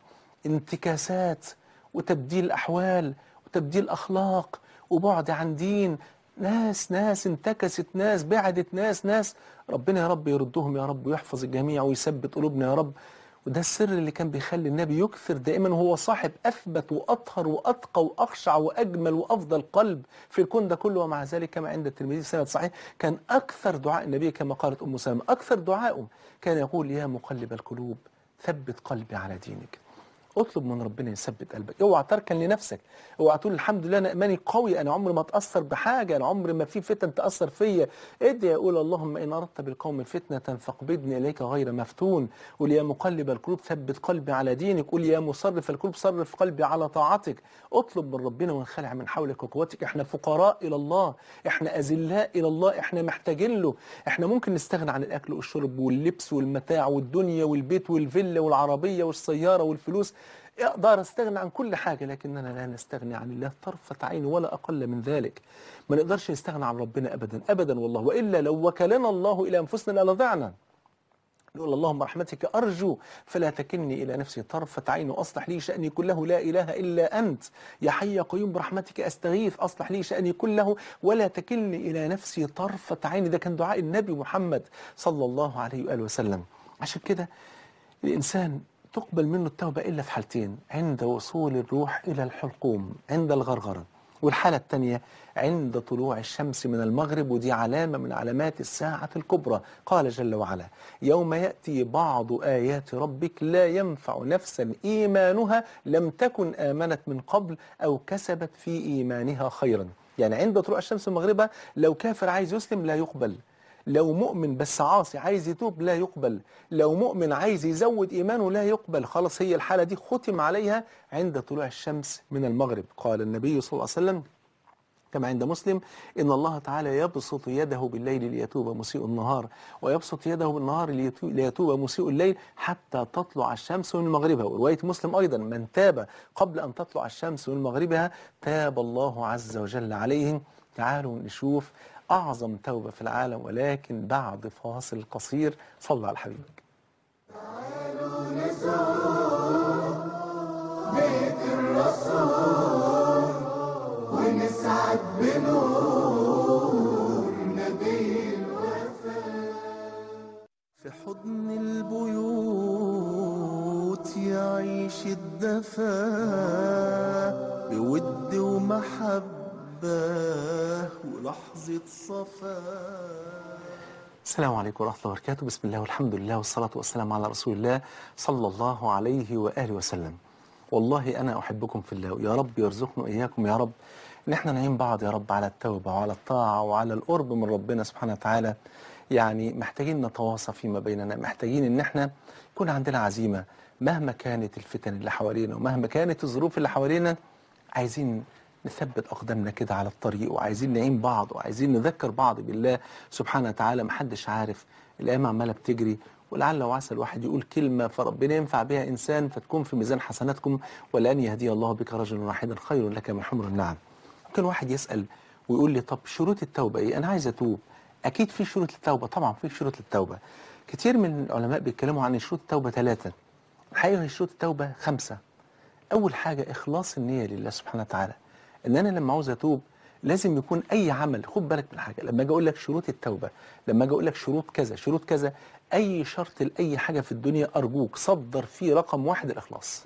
انتكاسات وتبديل أحوال وتبديل أخلاق وبعد عن دين ناس ناس انتكست ناس بعدت ناس ناس ربنا يا رب يردهم يا رب ويحفظ الجميع ويثبت قلوبنا يا رب وده السر اللي كان بيخلي النبي يكثر دائما وهو صاحب أثبت وأطهر وأتقى وأخشع وأجمل وأفضل قلب في الكون ده كله ومع ذلك كما عند الترمذي سند صحيح كان أكثر دعاء النبي كما قالت أم سلمة أكثر دعائه كان يقول يا مقلب القلوب ثبت قلبي على دينك اطلب من ربنا يثبت قلبك اوعى تركن لنفسك اوعى تقول الحمد لله انا ايماني قوي انا عمري ما اتاثر بحاجه انا عمري ما في فتن تاثر فيا ادعي يقول اللهم ان اردت بالقوم فتنه فاقبضني اليك غير مفتون قل يا مقلب القلوب ثبت قلبي على دينك قل يا مصرف القلوب صرف قلبي على طاعتك اطلب من ربنا وانخلع من حولك وقوتك احنا فقراء الى الله احنا اذلاء الى الله احنا محتاجين له احنا ممكن نستغنى عن الاكل والشرب واللبس والمتاع والدنيا والبيت والفيلا والعربيه والسياره والفلوس اقدر استغنى عن كل حاجه لكننا لا نستغني عن الله طرفه عين ولا اقل من ذلك ما نقدرش نستغنى عن ربنا ابدا ابدا والله والا لو وكلنا الله الى انفسنا لضعنا نقول اللهم رحمتك أرجو فلا تكلني إلى نفسي طرفة عين وأصلح لي شأني كله لا إله إلا أنت يا حي يا قيوم برحمتك أستغيث أصلح لي شأني كله ولا تكلني إلى نفسي طرفة عين ده كان دعاء النبي محمد صلى الله عليه وآله وسلم عشان كده الإنسان تقبل منه التوبة إلا في حالتين عند وصول الروح إلى الحلقوم عند الغرغرة والحالة الثانية عند طلوع الشمس من المغرب ودي علامة من علامات الساعة الكبرى قال جل وعلا يوم يأتي بعض آيات ربك لا ينفع نفسا إيمانها لم تكن آمنت من قبل أو كسبت في إيمانها خيرا يعني عند طلوع الشمس من مغربها لو كافر عايز يسلم لا يقبل لو مؤمن بس عاصي عايز يتوب لا يقبل لو مؤمن عايز يزود إيمانه لا يقبل خلاص هي الحالة دي ختم عليها عند طلوع الشمس من المغرب قال النبي صلى الله عليه وسلم كما عند مسلم إن الله تعالى يبسط يده بالليل ليتوب مسيء النهار ويبسط يده بالنهار ليتو- ليتوب مسيء الليل حتى تطلع الشمس من مغربها ورواية مسلم أيضا من تاب قبل أن تطلع الشمس من مغربها تاب الله عز وجل عليه تعالوا نشوف أعظم توبة في العالم ولكن بعد فاصل قصير صلى على حبيبك ونسعد بنور نبي الوفاء في حضن البيوت يعيش عيش الدفا بود ومحبة ولحظة صفا السلام عليكم ورحمة الله وبركاته بسم الله والحمد لله والصلاة والسلام على رسول الله صلى الله عليه وآله وسلم والله أنا أحبكم في الله ويا رب يرزقنا إياكم يا رب إن احنا نعين بعض يا رب على التوبة وعلى الطاعة وعلى القرب من ربنا سبحانه وتعالى يعني محتاجين نتواصى فيما بيننا محتاجين إن احنا يكون عندنا عزيمة مهما كانت الفتن اللي حوالينا ومهما كانت الظروف اللي حوالينا عايزين نثبت أقدامنا كده على الطريق وعايزين نعين بعض وعايزين نذكر بعض بالله سبحانه وتعالى محدش عارف الأيام عمالة بتجري ولعل وعسى الواحد يقول كلمة فربنا ينفع بها إنسان فتكون في ميزان حسناتكم ولأن يهدي الله بك رجلا واحدا خير لك من حمر النعم ممكن واحد يسأل ويقول لي طب شروط التوبة إيه أنا عايز أتوب أكيد في شروط للتوبة طبعا في شروط للتوبة كتير من العلماء بيتكلموا عن شروط التوبة ثلاثة الحقيقة هي شروط التوبة خمسة أول حاجة إخلاص النية لله سبحانه وتعالى إن أنا لما عاوز أتوب لازم يكون أي عمل خد بالك من حاجة لما أجي أقول لك شروط التوبة لما أجي أقول لك شروط كذا شروط كذا أي شرط لأي حاجة في الدنيا أرجوك صدر فيه رقم واحد الإخلاص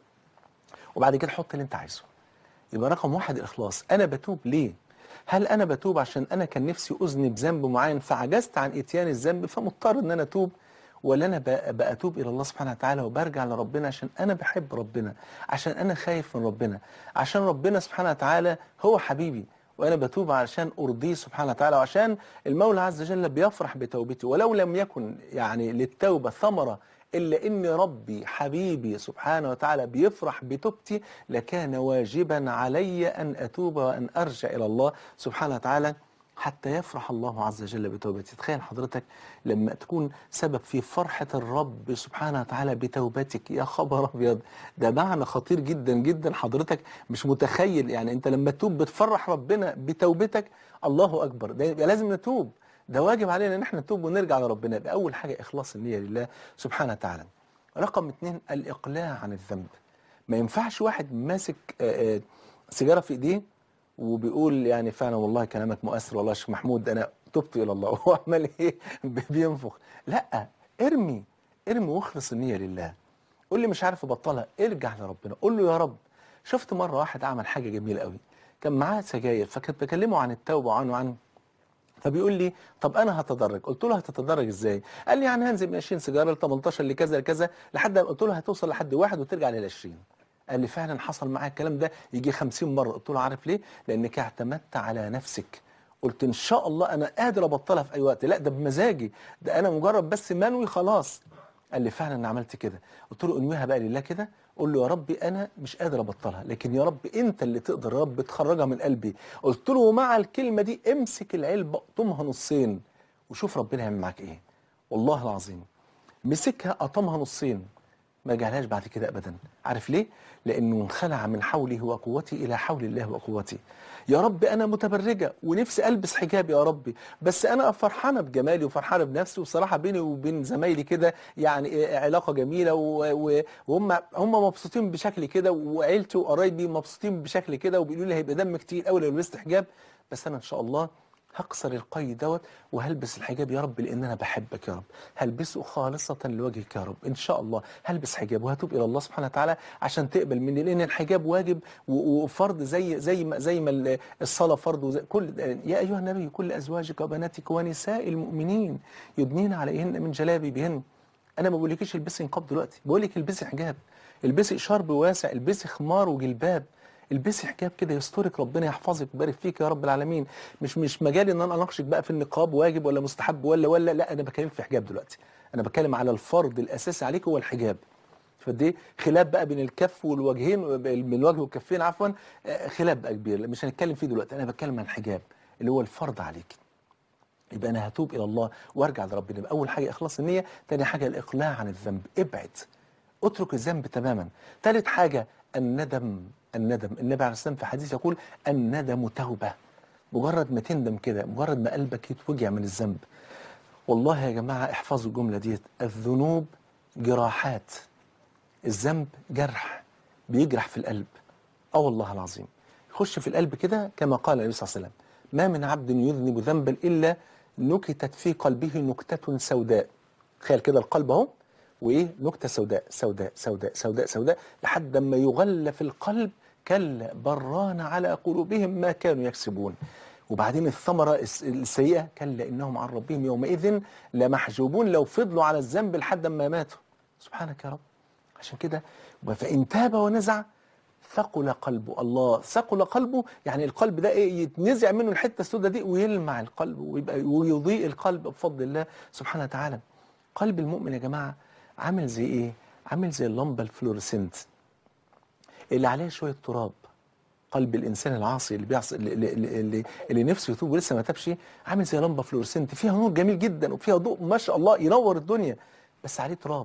وبعد كده حط اللي أنت عايزه يبقى رقم واحد الإخلاص أنا بتوب ليه؟ هل أنا بتوب عشان أنا كان نفسي أذنب ذنب معين فعجزت عن إتيان الذنب فمضطر إن أنا أتوب ولا أنا ب- بأتوب إلى الله سبحانه وتعالى وبرجع لربنا عشان أنا بحب ربنا عشان أنا خايف من ربنا عشان ربنا سبحانه وتعالى هو حبيبي وأنا بتوب عشان أرضيه سبحانه وتعالى وعشان المولى عز وجل بيفرح بتوبتي ولو لم يكن يعني للتوبة ثمرة إلا إن ربي حبيبي سبحانه وتعالى بيفرح بتوبتي لكان واجبا علي أن أتوب وأن أرجع إلى الله سبحانه وتعالى حتى يفرح الله عز وجل بتوبتي تخيل حضرتك لما تكون سبب في فرحة الرب سبحانه وتعالى بتوبتك يا خبر أبيض ده معنى خطير جدا جدا حضرتك مش متخيل يعني أنت لما تتوب بتفرح ربنا بتوبتك الله أكبر ده يبقى لازم نتوب ده واجب علينا ان احنا نتوب ونرجع لربنا يبقى اول حاجه اخلاص النيه لله سبحانه وتعالى رقم اتنين الاقلاع عن الذنب ما ينفعش واحد ماسك آه، آه، سيجاره في ايديه وبيقول يعني فعلا والله كلامك مؤثر والله يا شيخ محمود انا تبت الى الله وهو عمال ايه بينفخ لا ارمي ارمي واخلص النيه لله قول لي مش عارف ابطلها ارجع لربنا قول له يا رب شفت مره واحد عمل حاجه جميله قوي كان معاه سجاير فكنت بكلمه عن التوبه وعنه عن فبيقول لي طب انا هتدرج قلت له هتتدرج ازاي قال لي يعني هنزل من 20 سيجاره ل 18 لكذا لكذا لحد ما قلت له هتوصل لحد واحد وترجع لل 20 قال لي فعلا حصل معايا الكلام ده يجي 50 مره قلت له عارف ليه لانك اعتمدت على نفسك قلت ان شاء الله انا قادر ابطلها في اي وقت لا ده بمزاجي ده انا مجرد بس منوي خلاص قال لي فعلا انا عملت كده قلت له انويها بقى لله كده قول له يا ربي انا مش قادر ابطلها لكن يا رب انت اللي تقدر يا رب تخرجها من قلبي قلت له ومع الكلمه دي امسك العلبه اقطمها نصين وشوف ربنا هيعمل معاك ايه والله العظيم مسكها قطمها نصين ما جعلهاش بعد كده ابدا عارف ليه لانه انخلع من حوله وقوتي الى حول الله وقوتي يا رب انا متبرجه ونفسي البس حجاب يا ربي بس انا فرحانه بجمالي وفرحانه بنفسي وصراحه بيني وبين زمايلي كده يعني إيه علاقه جميله و- و- وهم هم مبسوطين بشكل كده وعيلتي وقرايبي مبسوطين بشكل كده وبيقولوا لي هيبقى دم كتير قوي لو لبست حجاب بس انا ان شاء الله هكسر القيد دوت وهلبس الحجاب يا رب لان انا بحبك يا رب هلبسه خالصه لوجهك يا رب ان شاء الله هلبس حجاب وهتوب الى الله سبحانه وتعالى عشان تقبل مني لان الحجاب واجب و- وفرض زي زي ما زي ما ال- الصلاه فرض وزي كل يا ايها النبي كل ازواجك وبناتك ونساء المؤمنين يدنين عليهن من جلابيبهن انا ما بقولكيش البسي نقاب دلوقتي بقول لك البسي حجاب البسي شرب واسع البسي خمار وجلباب البسي حجاب كده يسترك ربنا يحفظك ويبارك فيك يا رب العالمين مش مش مجالي ان انا اناقشك بقى في النقاب واجب ولا مستحب ولا ولا لا انا بكلمك في حجاب دلوقتي انا بتكلم على الفرض الاساسي عليك هو الحجاب فدي خلاف بقى بين الكف والوجهين من الوجه والكفين عفوا آه، خلاف بقى كبير مش هنتكلم فيه دلوقتي انا بتكلم عن الحجاب اللي هو الفرض عليك يبقى انا هتوب الى الله وارجع لربنا يبقى اول حاجه اخلاص النيه تاني حاجه الاقلاع عن الذنب ابعد اترك الذنب تماما ثالث حاجه الندم الندم النبي عليه الصلاه والسلام في حديث يقول الندم توبه مجرد ما تندم كده مجرد ما قلبك يتوجع من الذنب والله يا جماعه احفظوا الجمله ديت الذنوب جراحات الذنب جرح بيجرح في القلب اه والله العظيم يخش في القلب كده كما قال النبي صلى الله عليه وسلم ما من عبد يذنب ذنبا الا نكتت في قلبه نكتة سوداء تخيل كده القلب اهو وايه نكته سوداء سوداء سوداء سوداء سوداء لحد ما يغلف القلب كلا بران على قلوبهم ما كانوا يكسبون وبعدين الثمره الس- السيئه كلا انهم عن ربهم يومئذ لمحجوبون لو فضلوا على الذنب لحد ما ماتوا سبحانك يا رب عشان كده فان تاب ونزع ثقل قلبه الله ثقل قلبه يعني القلب ده ايه يتنزع منه الحته السوداء دي ويلمع القلب ويبقى ويضيء القلب بفضل الله سبحانه وتعالى قلب المؤمن يا جماعه عامل زي ايه عامل زي اللمبه الفلورسنت اللي عليها شويه تراب قلب الانسان العاصي اللي بيعصي اللي, اللي, اللي, اللي نفسه يتوب ولسه ما تابش عامل زي لمبه فلورسنت فيها نور جميل جدا وفيها ضوء ما شاء الله ينور الدنيا بس عليه تراب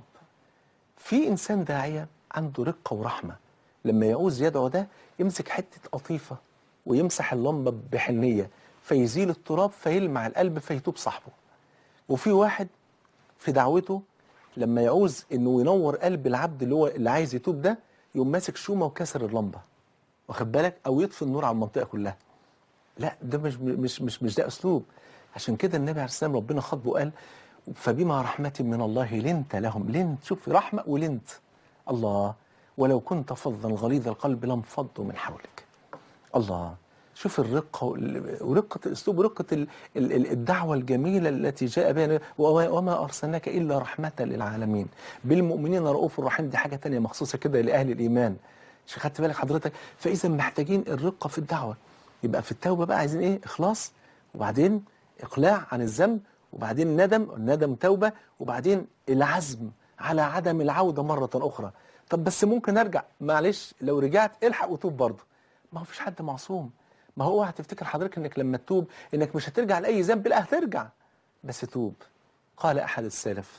في انسان داعيه عنده رقه ورحمه لما يعوز يدعو ده يمسك حته قطيفه ويمسح اللمبه بحنيه فيزيل التراب فيلمع القلب فيتوب صاحبه وفي واحد في دعوته لما يعوز انه ينور قلب العبد اللي هو اللي عايز يتوب ده يقوم ماسك شومه وكسر اللمبه واخد بالك او يطفي النور على المنطقه كلها لا ده مش مش مش مش ده اسلوب عشان كده النبي عليه السلام ربنا خاطبه وقال فبما رحمة من الله لنت لهم لنت شوف رحمة ولنت الله ولو كنت فظا غليظ القلب لانفضوا من حولك الله شوف الرقة وال- ورقة الأسلوب ورقة ال- ال- ال- الدعوة الجميلة التي جاء بها وما وما أرسلناك إلا رحمة للعالمين بالمؤمنين رؤوف رحيم دي حاجة تانية مخصوصة كده لأهل الإيمان مش خدت بالك حضرتك فإذا محتاجين الرقة في الدعوة يبقى في التوبة بقى عايزين إيه إخلاص وبعدين إقلاع عن الذنب وبعدين ندم الندم توبة وبعدين العزم على عدم العودة مرة أخرى طب بس ممكن أرجع معلش لو رجعت الحق وتوب برضه ما هو فيش حد معصوم ما هو اوعى تفتكر حضرتك انك لما تتوب انك مش هترجع لاي ذنب لا هترجع بس توب قال احد السلف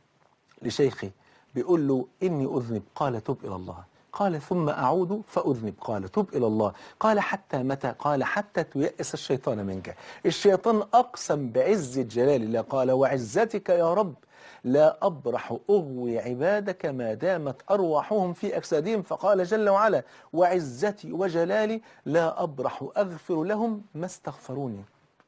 لشيخه بيقول له اني اذنب قال تب الى الله قال ثم اعود فاذنب قال تب الى الله قال حتى متى قال حتى تيأس الشيطان منك الشيطان اقسم بعزه جلال الله قال وعزتك يا رب لا أبرح أغوي عبادك ما دامت أرواحهم في أجسادهم فقال جل وعلا وعزتي وجلالي لا أبرح أغفر لهم ما استغفروني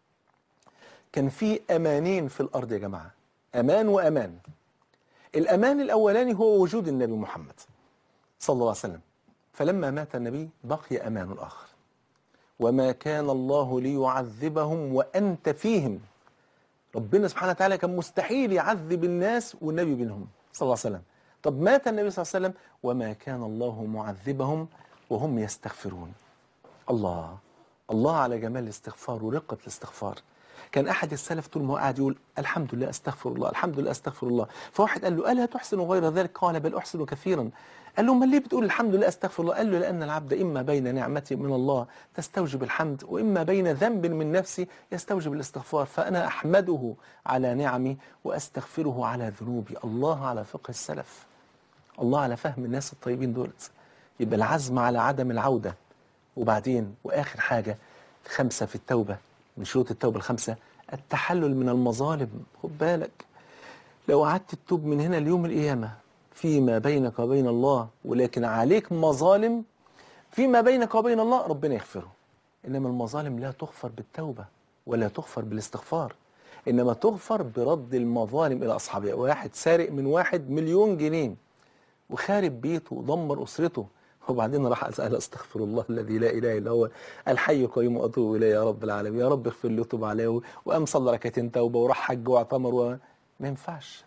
كان في أمانين في الأرض يا جماعة أمان وأمان الأمان الأولاني هو وجود النبي محمد صلى الله عليه وسلم فلما مات النبي بقي أمان آخر وما كان الله ليعذبهم وأنت فيهم ربنا سبحانه وتعالى كان مستحيل يعذب الناس والنبي بينهم صلى الله عليه وسلم طب مات النبي صلى الله عليه وسلم وما كان الله معذبهم وهم يستغفرون الله الله على جمال الاستغفار ورقة الاستغفار كان أحد السلف طول ما هو قاعد يقول الحمد لله أستغفر الله الحمد لله أستغفر الله فواحد قال له ألا تحسن غير ذلك قال بل أحسن كثيرا قال له ما ليه بتقول الحمد لله أستغفر الله قال له لأن العبد إما بين نعمة من الله تستوجب الحمد وإما بين ذنب من نفسي يستوجب الاستغفار فأنا أحمده على نعمي وأستغفره على ذنوبي الله على فقه السلف الله على فهم الناس الطيبين دولت يبقى العزم على عدم العودة وبعدين وآخر حاجة خمسة في التوبة من شروط التوبة الخمسة التحلل من المظالم خد بالك لو قعدت تتوب من هنا ليوم القيامة فيما بينك وبين الله ولكن عليك مظالم فيما بينك وبين الله ربنا يغفره إنما المظالم لا تغفر بالتوبة ولا تغفر بالاستغفار إنما تغفر برد المظالم إلى أصحابها واحد سارق من واحد مليون جنيه وخارب بيته ودمر أسرته وبعدين راح أسأل أستغفر الله الذي لا إله إلا هو الحي القيوم وأتوب إليه يا رب العالمين يا رب اغفر لي وتوب عليه وقام صلى ركعتين توبة وراح حج واعتمر و... ما ينفعش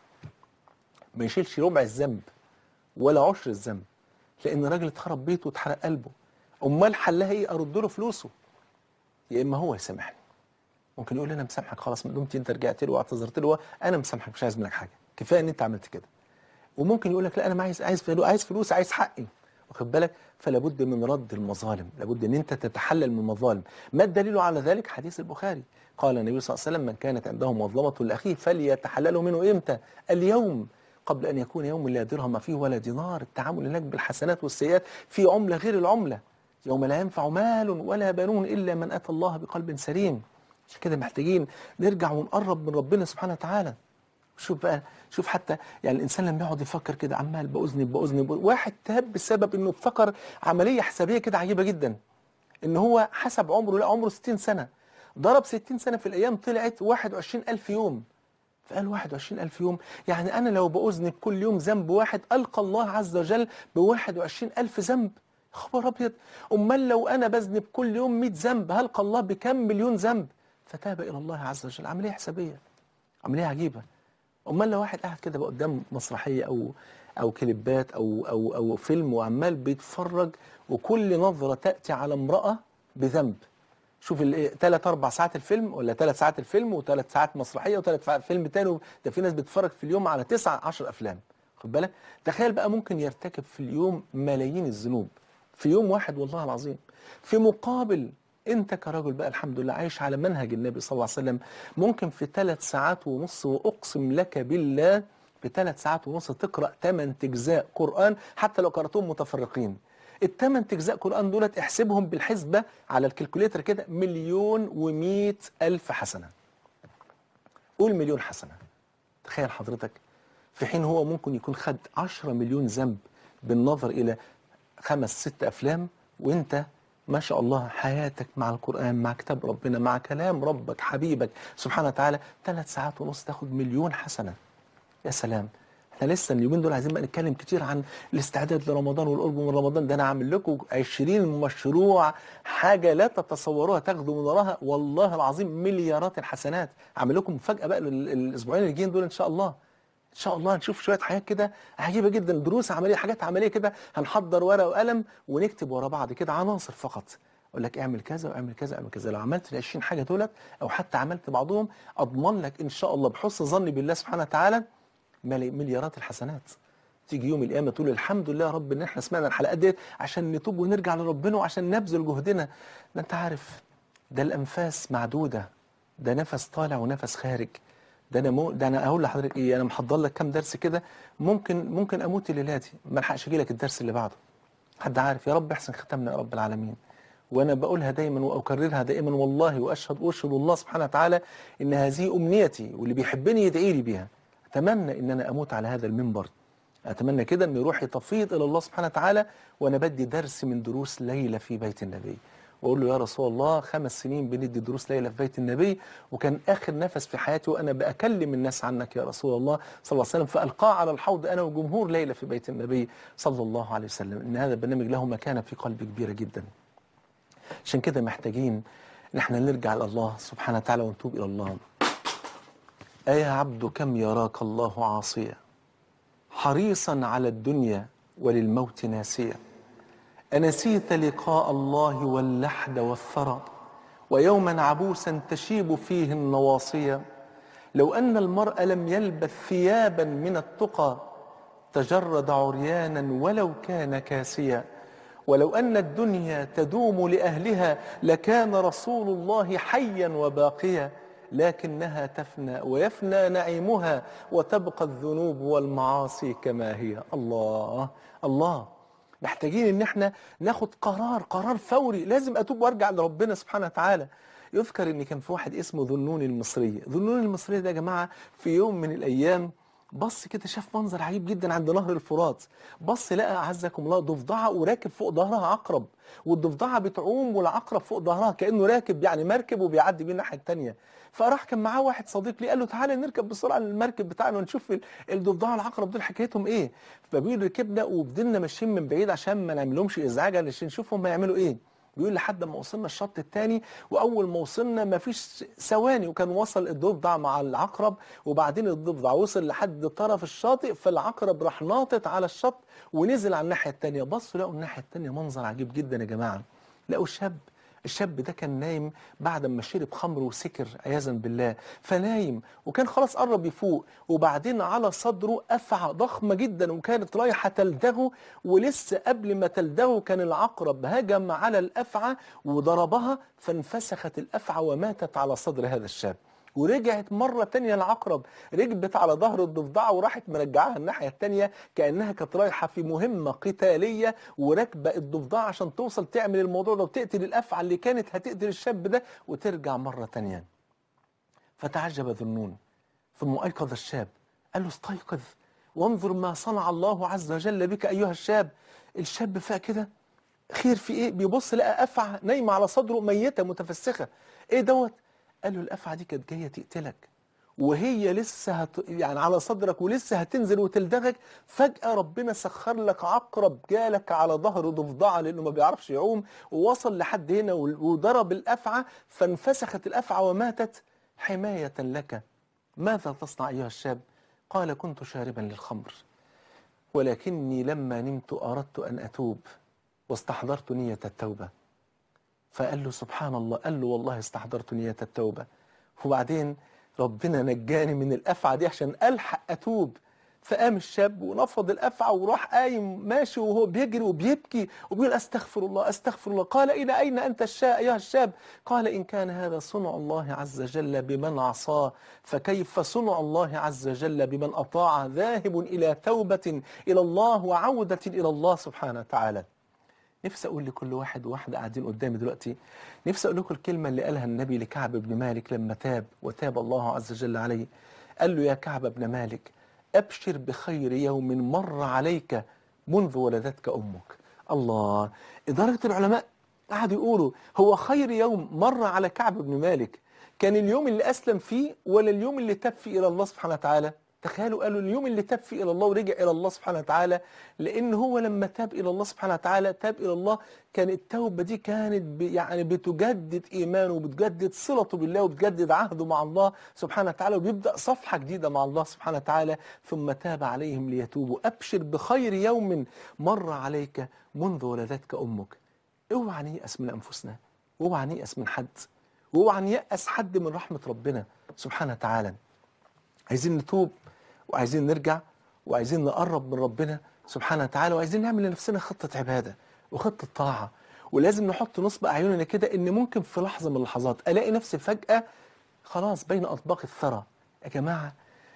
ما يشيلش ربع الذنب ولا عشر الذنب لأن راجل اتخرب بيته واتحرق قلبه أمال حلها إيه أرد له فلوسه يا إما هو يسامحني ممكن يقول لي أنا مسامحك خلاص ما دمت أنت رجعت له واعتذرت له أنا مسامحك مش عايز منك حاجة كفاية إن أنت عملت كده وممكن يقول لك لا انا ما عايز عايز فلوس عايز فلوس عايز حقي واخد بالك فلا بد من رد المظالم لابد ان انت تتحلل من المظالم ما الدليل على ذلك حديث البخاري قال النبي صلى الله عليه وسلم من كانت عنده مظلمه لاخيه فليتحلله منه امتى اليوم قبل ان يكون يوم لا درهم فيه ولا دينار التعامل هناك بالحسنات والسيئات في عمله غير العمله يوم لا ينفع مال ولا بنون الا من اتى الله بقلب سليم عشان كده محتاجين نرجع ونقرب من ربنا سبحانه وتعالى شوف بقى شوف حتى يعني الانسان لما يقعد يفكر كده عمال باذنب باذنب واحد تاب بسبب انه افتكر عمليه حسابيه كده عجيبه جدا ان هو حسب عمره لا عمره 60 سنه ضرب 60 سنه في الايام طلعت 21000 يوم فقال 21 ألف يوم يعني أنا لو بأذنب كل يوم ذنب واحد ألقى الله عز وجل ب 21 ألف ذنب يا خبر أبيض أمال لو أنا بذنب كل يوم 100 ذنب هلقى الله بكم مليون ذنب فتاب إلى الله عز وجل عملية حسابية عملية عجيبة امال لو واحد قاعد كده بقى قدام مسرحيه او او كليبات او او او فيلم وعمال بيتفرج وكل نظره تاتي على امراه بذنب شوف ثلاث اربع ساعات الفيلم ولا ثلاث ساعات الفيلم وثلاث ساعات مسرحيه وثلاث ساعات فيلم تاني ده في ناس بتتفرج في اليوم على تسع عشر افلام خد بالك تخيل بقى ممكن يرتكب في اليوم ملايين الذنوب في يوم واحد والله العظيم في مقابل انت كرجل بقى الحمد لله عايش على منهج النبي صلى الله عليه وسلم ممكن في ثلاث ساعات ونص واقسم لك بالله في ثلاث ساعات ونص تقرا ثمان اجزاء قران حتى لو قراتهم متفرقين الثمان اجزاء قران دولت احسبهم بالحسبه على الكالكوليتر كده مليون و الف حسنه قول مليون حسنه تخيل حضرتك في حين هو ممكن يكون خد 10 مليون ذنب بالنظر الى خمس ست افلام وانت ما شاء الله حياتك مع القرآن مع كتاب ربنا مع كلام ربك حبيبك سبحانه وتعالى ثلاث ساعات ونص تاخد مليون حسنة يا سلام احنا لسه اليومين دول عايزين بقى نتكلم كتير عن الاستعداد لرمضان والقرب من رمضان ده انا عامل لكم 20 مشروع حاجه لا تتصوروها تاخدوا من وراها والله العظيم مليارات الحسنات عامل لكم مفاجاه بقى لل- الاسبوعين اللي جايين دول ان شاء الله ان شاء الله هنشوف شويه حاجات كده عجيبه جدا دروس عمليه حاجات عمليه كده هنحضر ورقه وقلم ونكتب ورا بعض كده عناصر فقط اقول لك اعمل كذا واعمل كذا واعمل كذا لو عملت ال 20 حاجه دولت او حتى عملت بعضهم اضمن لك ان شاء الله بحسن ظني بالله سبحانه وتعالى ملي- مليارات الحسنات تيجي يوم القيامه تقول الحمد لله يا رب ان احنا سمعنا الحلقات ديت عشان نتوب ونرجع لربنا وعشان نبذل جهدنا ده انت عارف ده الانفاس معدوده ده نفس طالع ونفس خارج ده انا مو ده انا اقول لحضرتك ايه انا محضر لك كام درس كده ممكن ممكن اموت الليله دي ما الحقش اجي لك الدرس اللي بعده حد عارف يا رب احسن ختمنا يا رب العالمين وانا بقولها دايما واكررها دائما والله واشهد واشهد الله سبحانه وتعالى ان هذه امنيتي واللي بيحبني يدعي لي بيها اتمنى ان انا اموت على هذا المنبر اتمنى كده ان روحي تفيض الى الله سبحانه وتعالى وانا بدي درس من دروس ليله في بيت النبي واقول له يا رسول الله خمس سنين بندي دروس ليله في بيت النبي وكان اخر نفس في حياتي وانا بكلم الناس عنك يا رسول الله صلى الله عليه وسلم فالقاه على الحوض انا وجمهور ليله في بيت النبي صلى الله عليه وسلم ان هذا البرنامج له مكانه في قلبي كبيره جدا عشان كده محتاجين ان احنا نرجع لله سبحانه وتعالى ونتوب الى الله أيا عبد كم يراك الله عاصيا حريصا على الدنيا وللموت ناسيا أنسيت لقاء الله واللحد والثرى ويوما عبوسا تشيب فيه النواصيا لو أن المرء لم يلبث ثيابا من التقى تجرد عريانا ولو كان كاسيا ولو أن الدنيا تدوم لأهلها لكان رسول الله حيا وباقيا لكنها تفنى ويفنى نعيمها وتبقى الذنوب والمعاصي كما هي الله الله محتاجين ان احنا ناخد قرار قرار فوري لازم اتوب وارجع لربنا سبحانه وتعالى يذكر ان كان في واحد اسمه ذنون المصري ذنون المصري ده يا جماعه في يوم من الايام بص كده شاف منظر عجيب جدا عند نهر الفرات بص لقى اعزكم الله ضفدعه وراكب فوق ظهرها عقرب والضفدعه بتعوم والعقرب فوق ظهرها كانه راكب يعني مركب وبيعدي بيه الناحيه الثانيه فراح كان معاه واحد صديق ليه قال له تعالى نركب بسرعه المركب بتاعنا ونشوف ال- الضفدعه والعقرب دول حكايتهم ايه فبيقول ركبنا وفضلنا ماشيين من بعيد عشان ما نعملهمش ازعاج علشان نشوف هم هيعملوا ايه بيقول لحد ما وصلنا الشط الثاني واول ما وصلنا ما فيش ثواني وكان وصل الضفدع مع العقرب وبعدين الضفدع وصل لحد طرف الشاطئ فالعقرب راح ناطط على الشط ونزل على الناحيه الثانيه بصوا لقوا الناحيه الثانيه منظر عجيب جدا يا جماعه لقوا شاب الشاب ده كان نايم بعد ما شرب خمر وسكر عياذا بالله فنايم وكان خلاص قرب يفوق وبعدين على صدره أفعى ضخمة جدا وكانت رايحة تلدغه ولسه قبل ما تلدغه كان العقرب هجم على الأفعى وضربها فانفسخت الأفعى وماتت على صدر هذا الشاب ورجعت مرة تانية العقرب ركبت على ظهر الضفدعة وراحت مرجعاها الناحية التانية كأنها كانت رايحة في مهمة قتالية وراكبة الضفدعة عشان توصل تعمل الموضوع ده وتقتل الأفعى اللي كانت هتقتل الشاب ده وترجع مرة تانية فتعجب ذنون ثم أيقظ الشاب قال له استيقظ وانظر ما صنع الله عز وجل بك أيها الشاب الشاب فاق كده خير في ايه بيبص لقى افعى نايمه على صدره ميته متفسخه ايه دوت قال له الافعى دي كانت جايه تقتلك وهي لسه هت... يعني على صدرك ولسه هتنزل وتلدغك فجأة ربنا سخر لك عقرب جالك على ظهر ضفدعة لأنه ما بيعرفش يعوم ووصل لحد هنا و- وضرب الأفعى فانفسخت الأفعى وماتت حماية لك ماذا تصنع أيها الشاب؟ قال كنت شاربا للخمر ولكني لما نمت أردت أن أتوب واستحضرت نية التوبة فقال له سبحان الله قال له والله استحضرت نية التوبة وبعدين ربنا نجاني من الأفعى دي عشان ألحق أتوب فقام الشاب ونفض الأفعى وراح قايم ماشي وهو بيجري وبيبكي وبيقول أستغفر الله أستغفر الله قال إلى أين أنت الشاب أيها الشاب قال إن كان هذا صنع الله عز وجل بمن عصاه فكيف صنع الله عز وجل بمن أطاع ذاهب إلى توبة إلى الله وعودة إلى الله سبحانه وتعالى نفسي اقول لكل واحد وواحده قاعدين قدامي دلوقتي نفسي اقول لكم الكلمه اللي قالها النبي لكعب بن مالك لما تاب وتاب الله عز وجل عليه قال له يا كعب بن مالك ابشر بخير يوم مر عليك منذ ولدتك امك الله لدرجه العلماء قعدوا يقولوا هو خير يوم مر على كعب بن مالك كان اليوم اللي اسلم فيه ولا اليوم اللي تاب فيه الى الله سبحانه وتعالى تخيلوا قالوا اليوم اللي تاب فيه الى الله ورجع الى الله سبحانه وتعالى لان هو لما تاب الى الله سبحانه وتعالى تاب الى الله كان التوبه دي كانت ب- يعني بتجدد ايمانه وبتجدد صلته بالله وبتجدد عهده مع الله سبحانه وتعالى وبيبدا صفحه جديده مع الله سبحانه وتعالى ثم تاب عليهم ليتوبوا ابشر بخير يوم مر عليك منذ ولدتك امك اوعى نيأس من انفسنا واوعى نيأس من حد واوعى نيأس حد من رحمه ربنا سبحانه وتعالى عايزين نتوب وعايزين نرجع وعايزين نقرب من ربنا سبحانه وتعالى وعايزين نعمل لنفسنا خطة عبادة وخطة طاعة ولازم نحط نصب أعيننا كده إن ممكن في لحظة من اللحظات ألاقي نفسي فجأة خلاص بين أطباق الثرى يا جماعة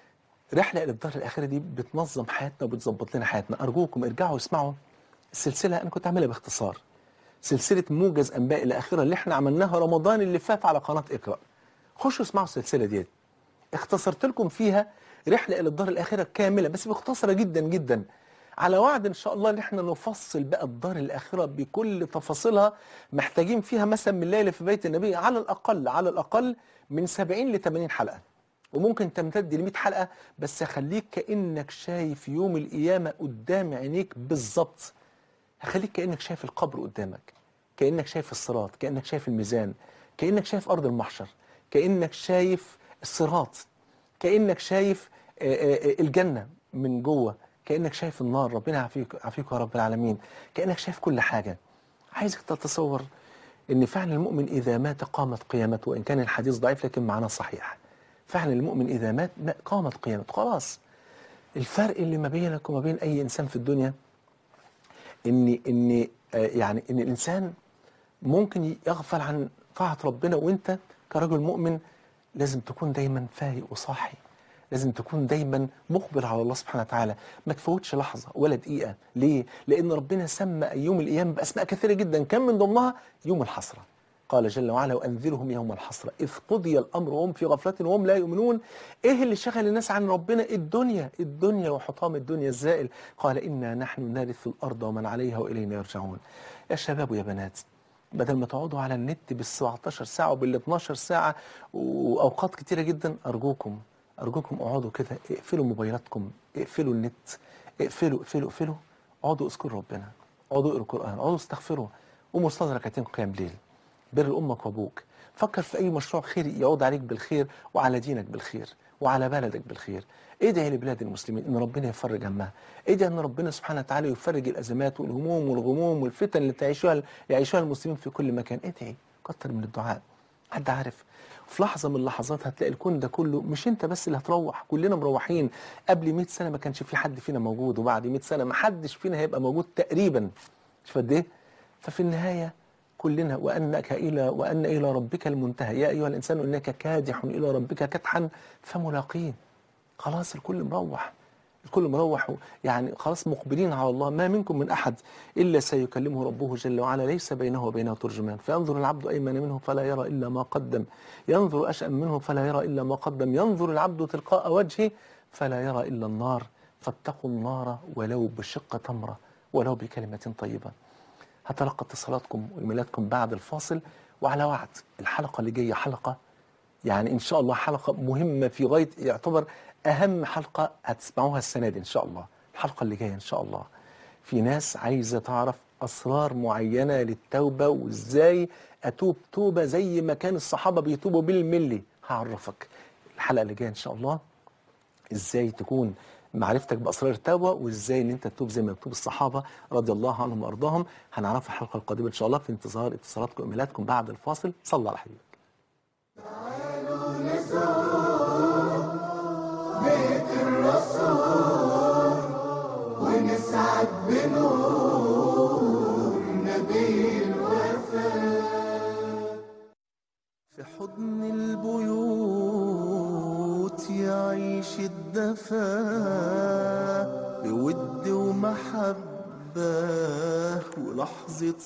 رحلة إلى الدار الآخرة دي بتنظم حياتنا وبتظبط لنا حياتنا أرجوكم ارجعوا اسمعوا السلسلة أنا كنت عاملها باختصار سلسلة موجز أنباء الآخرة اللي احنا عملناها رمضان اللي فات على قناة اقرأ خشوا اسمعوا السلسلة ديت اختصرت لكم فيها رحلة إلى الدار الآخرة كاملة بس مختصرة جدا جدا على وعد إن شاء الله إن احنا نفصل بقى الدار الآخرة بكل تفاصيلها محتاجين فيها مثلا من ليلة في بيت النبي على الأقل على الأقل من 70 ل 80 حلقة وممكن تمتد ل 100 حلقة بس أخليك كأنك شايف يوم القيامة قدام عينيك بالظبط هخليك كأنك شايف القبر قدامك كأنك شايف الصراط كأنك شايف الميزان كأنك شايف أرض المحشر كأنك شايف الصراط كأنك شايف آه، آه، الجنة من جوه كأنك شايف النار ربنا يعافيك يعافيك يا رب العالمين كأنك شايف كل حاجة عايزك تتصور ان فعلا المؤمن اذا مات قامت قيامته وان كان الحديث ضعيف لكن معناه صحيح فعلا المؤمن اذا مات ما- قامت قيامته خلاص الفرق اللي ما بينك وما بين اي انسان في الدنيا ان ان آه، يعني ان الانسان ممكن يغفل عن طاعة ربنا وانت كرجل مؤمن لازم تكون دايما فايق وصاحي لازم تكون دايما مقبل على الله سبحانه وتعالى ما تفوتش لحظة ولا دقيقة ليه؟ لأن ربنا سمى يوم القيامة بأسماء كثيرة جدا كان من ضمنها يوم الحسرة قال جل وعلا وأنذرهم يوم الحسرة إذ قضي الأمر وهم في غفلة وهم لا يؤمنون إيه اللي شغل الناس عن ربنا الدنيا الدنيا وحطام الدنيا الزائل قال إنا نحن نرث الأرض ومن عليها وإلينا يرجعون يا شباب ويا بنات بدل ما تقعدوا على النت بال 17 ساعة وبال 12 ساعة وأوقات كتيرة جدا أرجوكم أرجوكم اقعدوا كده اقفلوا موبايلاتكم اقفلوا النت اقفلوا اقفلوا اقفلوا اقعدوا اذكروا ربنا اقعدوا اقروا القرآن اقعدوا استغفروا قوموا صلوا ركعتين قيام ليل بر امك وابوك فكر في اي مشروع خير يعود عليك بالخير وعلى دينك بالخير وعلى بلدك بالخير ادعي لبلاد المسلمين ان ربنا يفرج همها ادعي ان ربنا سبحانه وتعالى يفرج الازمات والهموم والغموم والفتن اللي تعيشوها يعيشوها المسلمين في كل مكان ادعي كتر من الدعاء حد عارف في لحظة من اللحظات هتلاقي الكون ده كله مش انت بس اللي هتروح كلنا مروحين قبل 100 سنة ما كانش في حد فينا موجود وبعد 100 سنة ما حدش فينا هيبقى موجود تقريبا شوف قد ايه ففي النهاية كلنا وانك الى وان الى ربك المنتهى يا ايها الانسان انك كادح الى ربك كدحا فملاقيه خلاص الكل مروح الكل مروح يعني خلاص مقبلين على الله ما منكم من احد الا سيكلمه ربه جل وعلا ليس بينه وبينه ترجمان فينظر العبد ايمن منه فلا يرى الا ما قدم ينظر اشأم منه فلا يرى الا ما قدم ينظر العبد تلقاء وجهه فلا يرى الا النار فاتقوا النار ولو بشق تمره ولو بكلمه طيبه هتلقى اتصالاتكم وايميلاتكم بعد الفاصل وعلى وعد الحلقه اللي جايه حلقه يعني ان شاء الله حلقه مهمه في غايه يعتبر اهم حلقه هتسمعوها السنه دي ان شاء الله الحلقه اللي جايه ان شاء الله في ناس عايزه تعرف اسرار معينه للتوبه وازاي اتوب توبه زي ما كان الصحابه بيتوبوا بالملي هعرفك الحلقه اللي جايه ان شاء الله ازاي تكون معرفتك باسرار التوبه وازاي ان انت تتوب زي ما بتوب الصحابه رضي الله عنهم وارضاهم هنعرفها الحلقه القادمه ان شاء الله في انتظار اتصالاتكم وايميلاتكم بعد الفاصل صلى على حبيبك بيت الرسول ونسعد بنور نبي الوفاء في حضن البيوت يعيش الدفا بود ومحبة ولحظة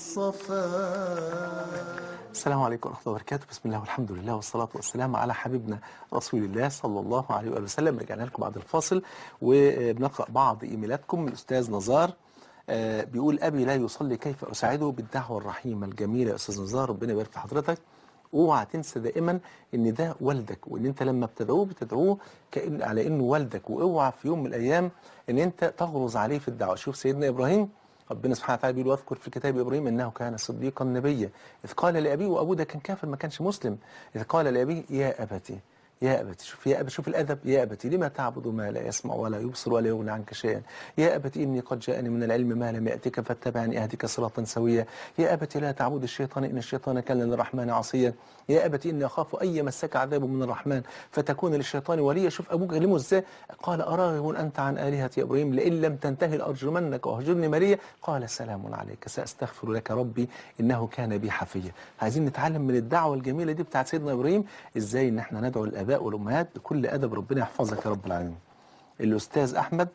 صفا السلام عليكم ورحمه الله وبركاته بسم الله والحمد لله والصلاه والسلام على حبيبنا رسول الله صلى الله عليه واله وسلم رجعنا لكم بعد الفاصل وبنقرا بعض ايميلاتكم الاستاذ نزار آه، بيقول ابي لا يصلي كيف اساعده بالدعوه الرحيمه الجميله يا استاذ نزار ربنا يبارك في حضرتك اوعى تنسى دائما ان ده والدك وان انت لما بتدعوه بتدعوه كأن على انه والدك واوعى في يوم من الايام ان انت تغرز عليه في الدعوه شوف سيدنا ابراهيم ربنا سبحانه وتعالى بيقول واذكر في كتاب ابراهيم انه كان صديقا نبيا اذ قال لابيه وابوه ده كان كافر ما كانش مسلم اذ قال لابيه يا ابتي يا أبت شوف يا أبت شوف الأدب يا أبت لما تعبد ما لا يسمع ولا يبصر ولا يغني عنك شيئا يا أبت إني قد جاءني من العلم ما لم يأتك فاتبعني أهدك صراطا سويا يا أبت لا تعبد الشيطان إن الشيطان كان للرحمن عصيا يا أبت إني أخاف أن يمسك عذاب من الرحمن فتكون للشيطان وليا شوف أبوك كلمه إزاي قال أراغب أنت عن آلهتي يا إبراهيم لئن لم تنتهي لأرجمنك وأهجرني مليا قال سلام عليك سأستغفر لك ربي إنه كان بي حفيا عايزين نتعلم من الدعوة الجميلة دي بتاعت سيدنا إبراهيم إزاي إن إحنا ندعو الآباء والأمهات بكل أدب ربنا يحفظك يا رب العالمين الأستاذ أحمد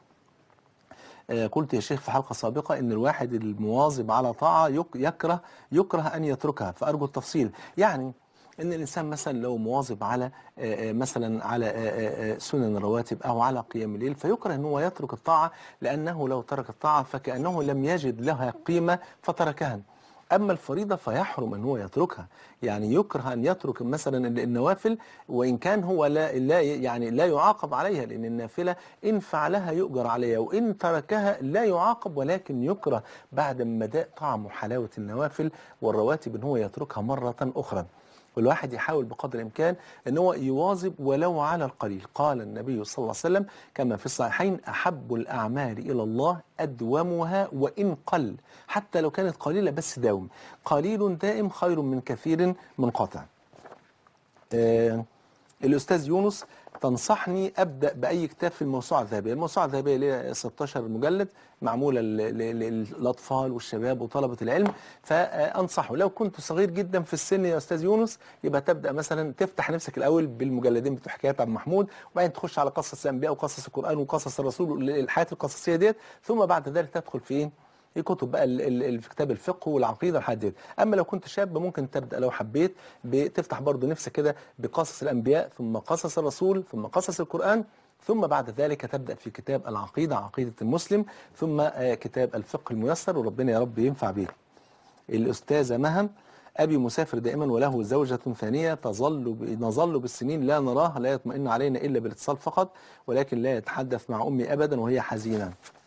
آه، قلت يا شيخ في حلقة سابقة أن الواحد المواظب على طاعة يك- يكره يكره أن يتركها فأرجو التفصيل يعني ان الانسان مثلا لو مواظب على آه، آه، مثلا على آه، آه، آه، سنن الرواتب او على قيام الليل فيكره ان هو يترك الطاعه لانه لو ترك الطاعه فكانه لم يجد لها قيمه فتركها اما الفريضه فيحرم ان هو يتركها يعني يكره ان يترك مثلا ال- النوافل وان كان هو لا لا يعني لا يعاقب عليها لان النافله ان فعلها يؤجر عليها وان تركها لا يعاقب ولكن يكره بعد ما داء طعم حلاوه النوافل والرواتب ان هو يتركها مره اخرى والواحد يحاول بقدر الامكان ان هو يواظب ولو على القليل قال النبي صلى الله عليه وسلم كما في الصحيحين احب الاعمال الى الله ادومها وان قل حتى لو كانت قليله بس داوم قليل دائم خير من كثير منقطع آه الاستاذ يونس تنصحني ابدا باي كتاب في الموسوعه الذهبيه، الموسوعه الذهبيه ليها 16 مجلد معموله ل- ل- للاطفال والشباب وطلبه العلم فانصحه لو كنت صغير جدا في السن يا استاذ يونس يبقى تبدا مثلا تفتح نفسك الاول بالمجلدين بتوع حكايات عبد محمود وبعدين تخش على قصص الانبياء وقصص القران وقصص الرسول الحياه القصصيه ديت ثم بعد ذلك تدخل في ايه؟ في كتب بقى ال- ال- ال- في كتاب الفقه والعقيده والحاجات ديت اما لو كنت شاب ممكن تبدا لو حبيت بتفتح برضه نفسك كده بقصص الانبياء ثم قصص الرسول ثم قصص القران ثم بعد ذلك تبدا في كتاب العقيده عقيده المسلم ثم آه، كتاب الفقه الميسر وربنا يا رب ينفع بيه الأستاذة مهم أبي مسافر دائما وله زوجة ثانية تظل ب- نظل بالسنين لا نراه لا يطمئن علينا إلا بالاتصال فقط ولكن لا يتحدث مع أمي أبدا وهي حزينة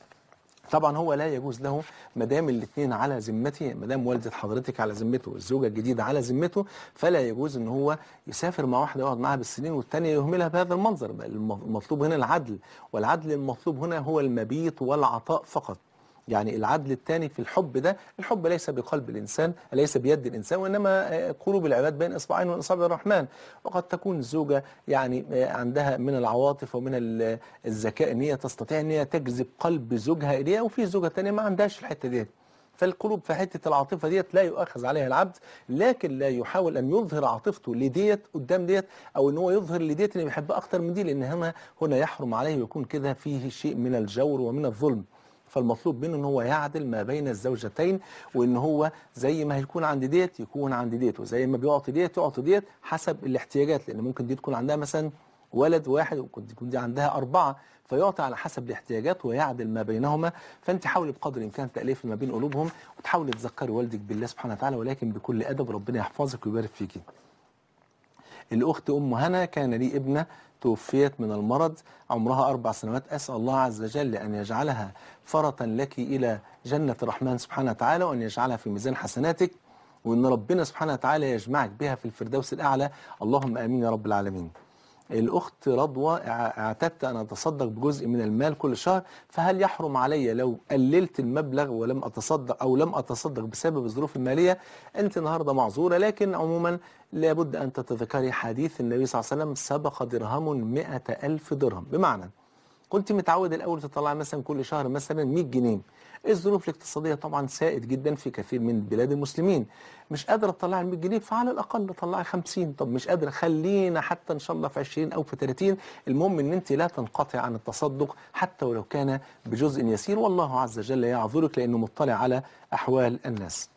طبعا هو لا يجوز له ما دام الاثنين على ذمته ما دام والده حضرتك على ذمته والزوجه الجديده على ذمته فلا يجوز ان هو يسافر مع واحده يقعد معاها بالسنين والثانيه يهملها بهذا المنظر بل الم- المطلوب هنا العدل والعدل المطلوب هنا هو المبيت والعطاء فقط يعني العدل الثاني في الحب ده الحب ليس بقلب الإنسان ليس بيد الإنسان وإنما آه، قلوب العباد بين إصبعين من إصابع الرحمن وقد تكون الزوجة يعني آه، عندها من العواطف ومن ال- الذكاء ان هي تستطيع ان هي تجذب قلب زوجها إليها وفي زوجة تانية ما عندهاش الحتة دي فالقلوب في حته العاطفه ديت لا يؤاخذ عليها العبد لكن لا يحاول ان يظهر عاطفته لديت قدام ديت او ان هو يظهر لديت اللي بيحبها اكتر من دي لان هنا هنا يحرم عليه ويكون كده فيه شيء من الجور ومن الظلم فالمطلوب منه ان هو يعدل ما بين الزوجتين وان هو زي ما هيكون عند ديت يكون عند ديت وزي ما بيعطي ديت يعطي ديت حسب الاحتياجات لان ممكن دي تكون عندها مثلا ولد واحد وممكن تكون دي عندها أربعة فيعطي على حسب الاحتياجات ويعدل ما بينهما فأنت حاولي بقدر الإمكان تأليف ما بين قلوبهم وتحاولي تذكري والدك بالله سبحانه وتعالى ولكن بكل أدب ربنا يحفظك ويبارك فيكي الاخت ام هنا كان لي ابنه توفيت من المرض عمرها اربع سنوات اسال الله عز وجل ان يجعلها فرة لك الى جنه الرحمن سبحانه وتعالى وان يجعلها في ميزان حسناتك وان ربنا سبحانه وتعالى يجمعك بها في الفردوس الاعلى اللهم امين يا رب العالمين الأخت رضوى اع- اعتدت أن أتصدق بجزء من المال كل شهر فهل يحرم علي لو قللت المبلغ ولم أتصدق أو لم أتصدق بسبب الظروف المالية أنت النهاردة معذورة لكن عموما لابد أن تتذكري حديث النبي صلى الله عليه وسلم سبق درهم مئة ألف درهم بمعنى كنت متعود الاول تطلع مثلا كل شهر مثلا 100 جنيه الظروف الاقتصاديه طبعا سائد جدا في كثير من بلاد المسلمين مش قادره تطلع 100 جنيه فعلى الاقل طلعي 50 طب مش قادره خلينا حتى ان شاء الله في 20 او في 30 المهم ان انت لا تنقطع عن التصدق حتى ولو كان بجزء يسير والله عز وجل يعذرك لانه مطلع على احوال الناس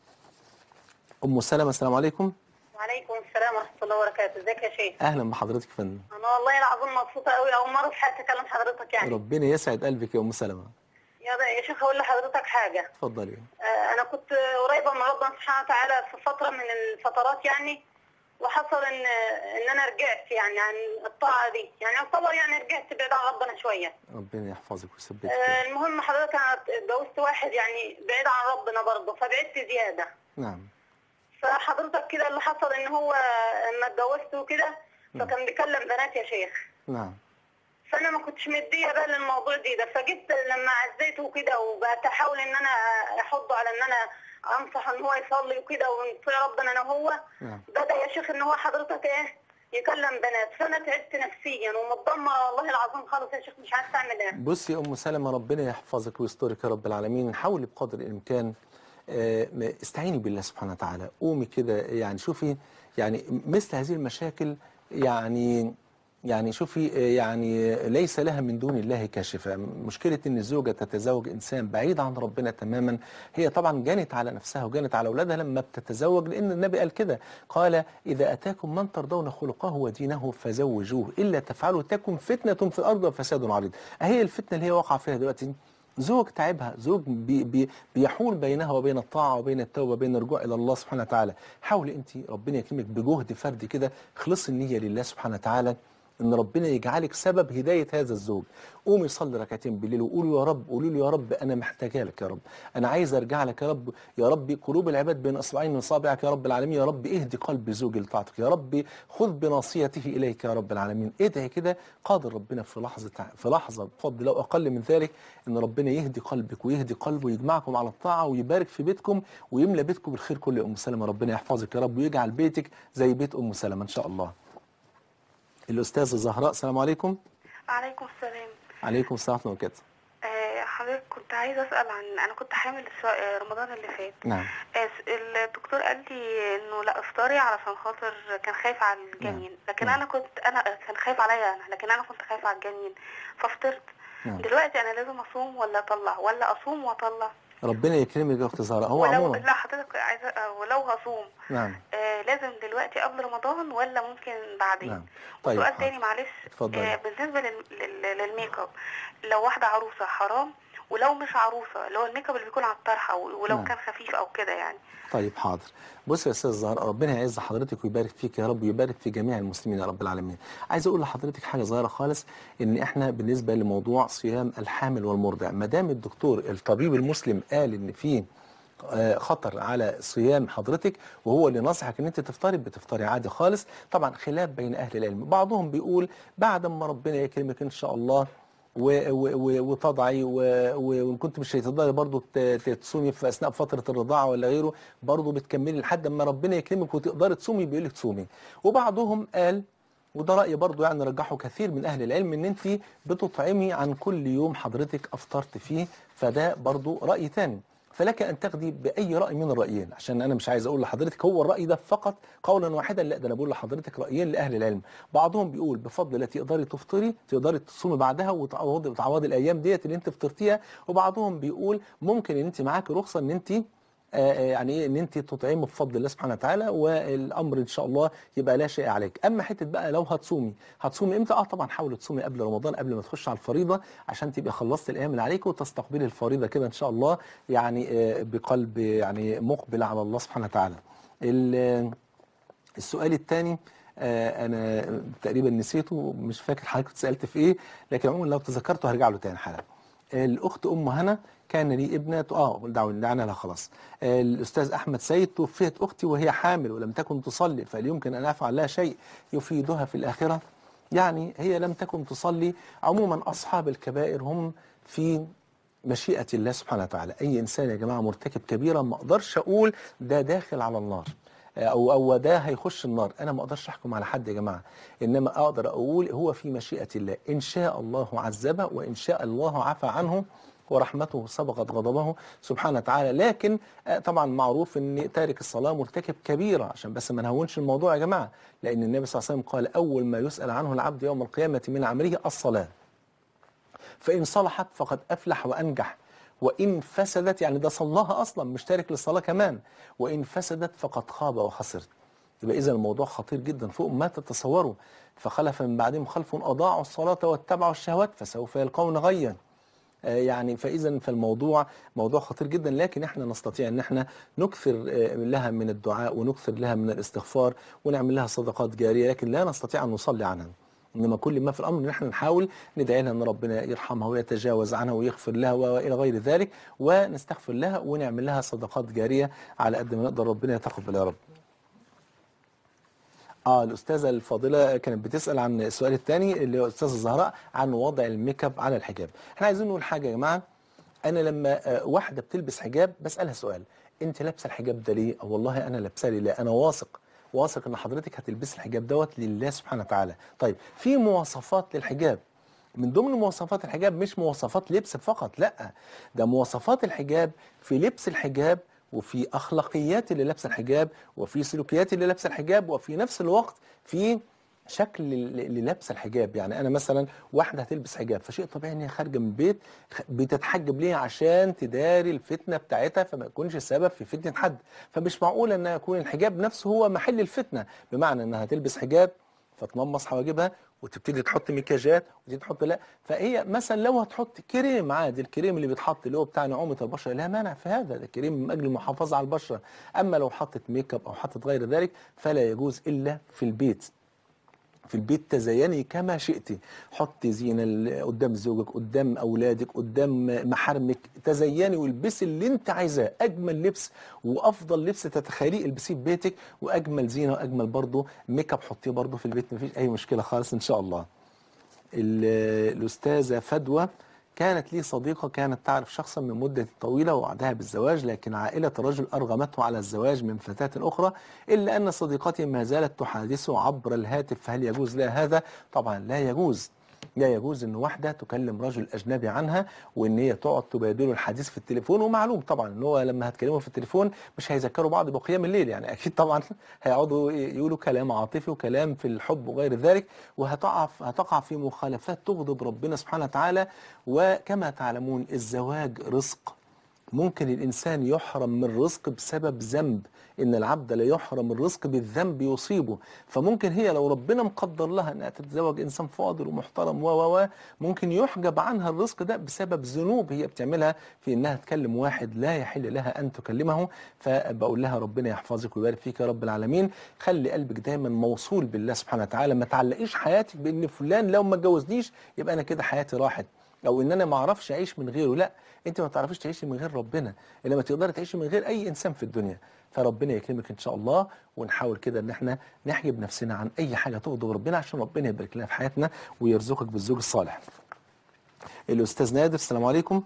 ام سلمة السلام عليكم وعليكم السلام ورحمة الله وبركاته، ازيك يا شيخ؟ اهلا بحضرتك يا فندم أنا والله العظيم مبسوطة قوي أول مرة في حياتي أكلم حضرتك يعني. ربنا يسعد قلبك يا ام سلمة يا يا شيخ أقول لحضرتك حاجة، اتفضلي آه، أنا كنت قريبة من ربنا سبحانه وتعالى في فترة من الفترات يعني وحصل إن إن أنا رجعت يعني عن الطاعة دي، يعني يعتبر يعني رجعت بعيد عن ربنا شوية. ربنا يحفظك ويثبتك آه، المهم حضرتك أنا اتجوزت واحد يعني بعيد عن ربنا برضه فبعدت زيادة. نعم فحضرتك كده اللي حصل إن هو لما اتجوزته كده فكان بيكلم بنات يا شيخ. نعم فانا ما كنتش مديه بال للموضوع دي ده فجيت لما عزيته كده وبقيت احاول ان انا احضه على ان انا انصح ان هو يصلي وكده ونطيع ربنا انا وهو نعم بدا يا شيخ ان هو حضرتك ايه يكلم بنات فانا تعبت نفسيا ومتدمره والله العظيم خالص يا شيخ مش عارفه اعمل ايه بصي يا ام سلمة ربنا يحفظك ويسترك يا رب العالمين حاولي بقدر الامكان آه، ما- استعيني بالله سبحانه وتعالى قومي كده يعني شوفي يعني مثل هذه المشاكل يعني يعني شوفي آه، يعني ليس لها من دون الله كاشفة مشكلة ان الزوجة تتزوج انسان بعيد عن ربنا تماما هي طبعا جنت على نفسها وجنت على اولادها لما بتتزوج لان النبي قال كده قال اذا اتاكم من ترضون خلقه ودينه فزوجوه الا تفعلوا تكن فتنة في الارض وفساد عريض اهي الفتنة اللي هي واقعة فيها دلوقتي زوج تعبها زوج بي بي بيحول بينها وبين الطاعة وبين التوبة وبين الرجوع إلى الله سبحانه وتعالى حاولي أنت ربنا يكرمك بجهد فردي كده خلصي النية لله سبحانه وتعالى ان ربنا يجعلك سبب هدايه هذا الزوج قومي صلي ركعتين بالليل وقولوا يا رب قولوا له يا رب انا محتاجه لك يا رب انا عايز ارجع لك يا رب يا رب قلوب العباد بين اصبعين من اصابعك يا رب العالمين يا رب اهدي قلب زوجي لطاعتك يا رب خذ بناصيته اليك يا رب العالمين ادعي كده قادر ربنا في لحظه في لحظه بفضل لو اقل من ذلك ان ربنا يهدي قلبك ويهدي قلبه ويجمعكم على الطاعه ويبارك في بيتكم ويملى بيتكم بالخير كله يا ام سلمه ربنا يحفظك يا رب ويجعل بيتك زي بيت ام سلمه ان شاء الله الأستاذة زهراء السلام عليكم عليكم السلام عليكم السلام ورحمة الله وبركاته آه، حضرتك كنت عايزة أسأل عن أنا كنت حامل الس- آه، رمضان اللي فات نعم آه، س- الدكتور قال لي إنه لا افطري علشان خاطر كان خايف على الجنين لكن نعم. أنا كنت أنا كان خايف عليا أنا لكن أنا كنت خايفة على الجنين ففطرت نعم دلوقتي أنا لازم أصوم ولا أطلع ولا أصوم وأطلع ربنا يكرمك يا أخت زهراء هو ولو عموما لا حضرتك عايزة آه، ولو هصوم نعم آه، لازم دلوقتي قبل رمضان ولا ممكن بعدين نعم طيب سؤال حاضر. تاني معلش اتفضلي. آه بالنسبة لل... لل... للميك اب لو واحدة عروسة حرام ولو مش عروسة اللي هو الميك اب اللي بيكون على الطرحة و- ولو نعم. كان خفيف أو كده يعني طيب حاضر بص يا استاذ زهراء ربنا يعز حضرتك ويبارك فيك يا رب ويبارك في جميع المسلمين يا رب العالمين عايز اقول لحضرتك حاجه صغيره خالص ان احنا بالنسبه لموضوع صيام الحامل والمرضع ما دام الدكتور الطبيب المسلم قال ان في آه، خطر على صيام حضرتك وهو اللي نصحك ان انت تفطري بتفطري عادي خالص طبعا خلاف بين اهل العلم بعضهم بيقول بعد ما ربنا يكرمك ان شاء الله و- و- و- وتضعي و- و- وان كنت مش هتقدري برضه ت- ت- تصومي في اثناء فتره الرضاعه ولا غيره برضه بتكملي لحد ما ربنا يكرمك وتقدري تصومي بيقول لك تصومي وبعضهم قال وده راي برضه يعني رجحه كثير من اهل العلم ان انت بتطعمي عن كل يوم حضرتك افطرت فيه فده برضه راي ثاني فلك ان تاخدي باي راي من الرايين عشان انا مش عايز اقول لحضرتك هو الراي ده فقط قولا واحدا لا ده انا بقول لحضرتك رايين لاهل العلم بعضهم بيقول بفضل الله تقدري تفطري تقدري تصومي بعدها وتعوضي وتعوضي الايام ديت اللي انت فطرتيها وبعضهم بيقول ممكن ان انت معاكي رخصه ان انت آه، آه، يعني ايه ان انت تطعمي بفضل الله سبحانه وتعالى والامر ان شاء الله يبقى لا شيء عليك اما حته بقى لو هتصومي هتصومي امتى اه طبعا حاولي تصومي قبل رمضان قبل ما تخش على الفريضه عشان تبقى خلصت الايام اللي عليك وتستقبلي الفريضه كده ان شاء الله يعني آه، بقلب يعني مقبل على الله سبحانه وتعالى ال- السؤال الثاني آه انا تقريبا نسيته مش فاكر حضرتك سالت في ايه لكن عموما لو تذكرته هرجع له تاني حالا الاخت ام هنا كان لي ابنه اه دعونا دعنا لها خلاص آه، الاستاذ احمد سيد توفيت اختي وهي حامل ولم تكن تصلي فهل يمكن ان افعل لها شيء يفيدها في الاخره يعني هي لم تكن تصلي عموما اصحاب الكبائر هم في مشيئة الله سبحانه وتعالى أي إنسان يا جماعة مرتكب كبيرة ما أقدرش أقول ده داخل على النار أو أو ده هيخش النار أنا ما أقدرش أحكم على حد يا جماعة إنما أقدر أقول هو في مشيئة الله إن شاء الله عذبه وإن شاء الله عفى عنه ورحمته سبقت غضبه سبحانه وتعالى لكن آه، طبعا معروف ان تارك الصلاه مرتكب كبيره عشان بس ما نهونش الموضوع يا جماعه لان النبي صلى الله عليه وسلم قال اول ما يسال عنه العبد يوم القيامه من عمله الصلاه فإن صلحت فقد أفلح وأنجح وإن فسدت يعني ده صلاها أصلا مش تارك للصلاة كمان وإن فسدت فقد خاب وخسر يبقى إذا الموضوع خطير جدا فوق ما تتصوروا فخلف من بعدهم خلف أضاعوا الصلاة واتبعوا الشهوات فسوف يلقون غيا آه، يعني فاذا فالموضوع موضوع خطير جدا لكن احنا نستطيع ان احنا نكثر آه، لها من الدعاء ونكثر لها من الاستغفار ونعمل لها صدقات جاريه لكن لا نستطيع ان نصلي عنها انما كل ما في الامر ان احنا نحاول ندعي لها ان ربنا يرحمها ويتجاوز عنها ويغفر لها والى غير ذلك ونستغفر لها ونعمل لها صدقات جاريه على قد ما نقدر ربنا يتقبل يا رب. اه الاستاذه الفاضله كانت بتسال عن السؤال الثاني اللي هو الاستاذه زهراء عن وضع الميك اب على الحجاب. احنا عايزين نقول حاجه يا جماعه انا لما آه، واحده بتلبس حجاب بسالها سؤال انت لابسه الحجاب ده ليه؟ او والله انا لابساه لله انا واثق واثق ان حضرتك هتلبسي الحجاب دوت لله سبحانه وتعالى. طيب في مواصفات للحجاب من ضمن مواصفات الحجاب مش مواصفات لبس فقط لا ده مواصفات الحجاب في لبس الحجاب وفي اخلاقيات اللي لابسه الحجاب وفي سلوكيات اللي لابسه الحجاب وفي نفس الوقت في شكل اللي لابسه الحجاب يعني انا مثلا واحده هتلبس حجاب فشيء طبيعي ان هي خارجه من البيت خ- بتتحجب ليه عشان تداري الفتنه بتاعتها فما يكونش سبب في فتنه حد فمش معقول ان يكون الحجاب نفسه هو محل الفتنه بمعنى انها تلبس حجاب فتممص حواجبها وتبتدي تحط مكياجات وتبتدي تحط لا فهي مثلا لو هتحط كريم عادي الكريم اللي بيتحط اللي هو بتاع نعومه البشره لا مانع في هذا ده كريم من اجل المحافظه على البشره اما لو حطت ميك اب او حطت غير ذلك فلا يجوز الا في البيت في البيت تزيني كما شئت حطي زينة ال- قدام زوجك قدام أولادك قدام محارمك تزيني والبسي اللي انت عايزاه أجمل لبس وأفضل لبس تتخيليه البسيه في بيتك وأجمل زينة وأجمل برضه ميك اب حطيه برضه في البيت مفيش أي مشكلة خالص إن شاء الله ال- الأستاذة فدوى كانت لي صديقة كانت تعرف شخصا من مدة طويلة ووعدها بالزواج لكن عائلة الرجل أرغمته على الزواج من فتاة أخرى إلا أن صديقتي ما زالت تحادثه عبر الهاتف فهل يجوز لها هذا؟ طبعا لا يجوز لا يجوز ان واحده تكلم رجل اجنبي عنها وان هي تقعد تبادله الحديث في التليفون ومعلوم طبعا ان هو لما هتكلمه في التليفون مش هيذكروا بعض بقيام الليل يعني اكيد طبعا هيقعدوا يقولوا كلام عاطفي وكلام في الحب وغير ذلك وهتقع هتقع في مخالفات تغضب ربنا سبحانه وتعالى وكما تعلمون الزواج رزق ممكن الإنسان يحرم من رزق بسبب ذنب إن العبد لا يحرم الرزق بالذنب يصيبه فممكن هي لو ربنا مقدر لها أنها تتزوج إنسان فاضل ومحترم و و و ممكن يحجب عنها الرزق ده بسبب ذنوب هي بتعملها في إنها تكلم واحد لا يحل لها أن تكلمه فبقول لها ربنا يحفظك ويبارك فيك يا رب العالمين خلي قلبك دايما موصول بالله سبحانه وتعالى ما تعلقيش حياتك بإن فلان لو ما اتجوزنيش يبقى أنا كده حياتي راحت او ان انا ما اعرفش اعيش من غيره لا انت ما تعرفيش تعيشي من غير ربنا انما تقدري تعيشي من غير اي انسان في الدنيا فربنا يكرمك ان شاء الله ونحاول كده ان احنا نحجب نفسنا عن اي حاجه تغضب ربنا عشان ربنا يبارك لنا في حياتنا ويرزقك بالزوج الصالح الاستاذ نادر السلام عليكم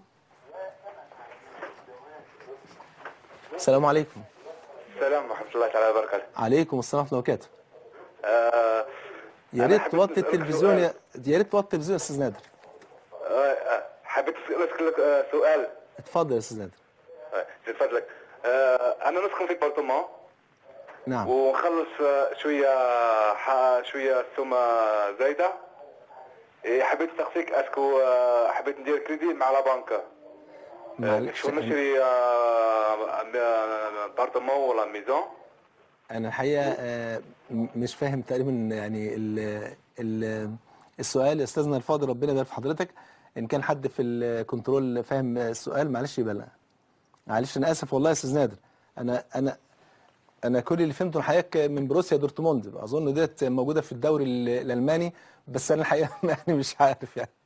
السلام عليكم السلام ورحمة الله تعالى وبركاته. عليكم السلام ورحمه الله وبركاته آه يا أنا ريت حبيت توطي أسألك التلفزيون سؤال. يا يا ريت توطي التلفزيون يا استاذ نادر آه، آه، حبيت أسألك آه، سؤال اتفضل يا استاذ نادر آه، من فضلك آه، أنا نسكن في بارتمان نعم ونخلص آه، شوية ح- شوية سمة زايدة إيه، حبيت نستقصيك اسكو آه، حبيت ندير كريدي مع لا بنك آه، معلش شو نشري آه، م- بارتمان ولا ميزون انا الحقيقه آه، م- مش فاهم تقريبا يعني ال ال السؤال يا استاذنا الفاضل ربنا يبارك في حضرتك ان كان حد في الكنترول فاهم السؤال معلش يبلغ معلش انا اسف والله يا استاذ نادر انا انا انا كل اللي فهمته الحقيقه من بروسيا دورتموند اظن ديت موجوده في الدوري ال- الالماني بس انا الحقيقه يعني مش عارف يعني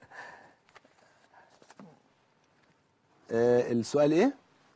آه السؤال ايه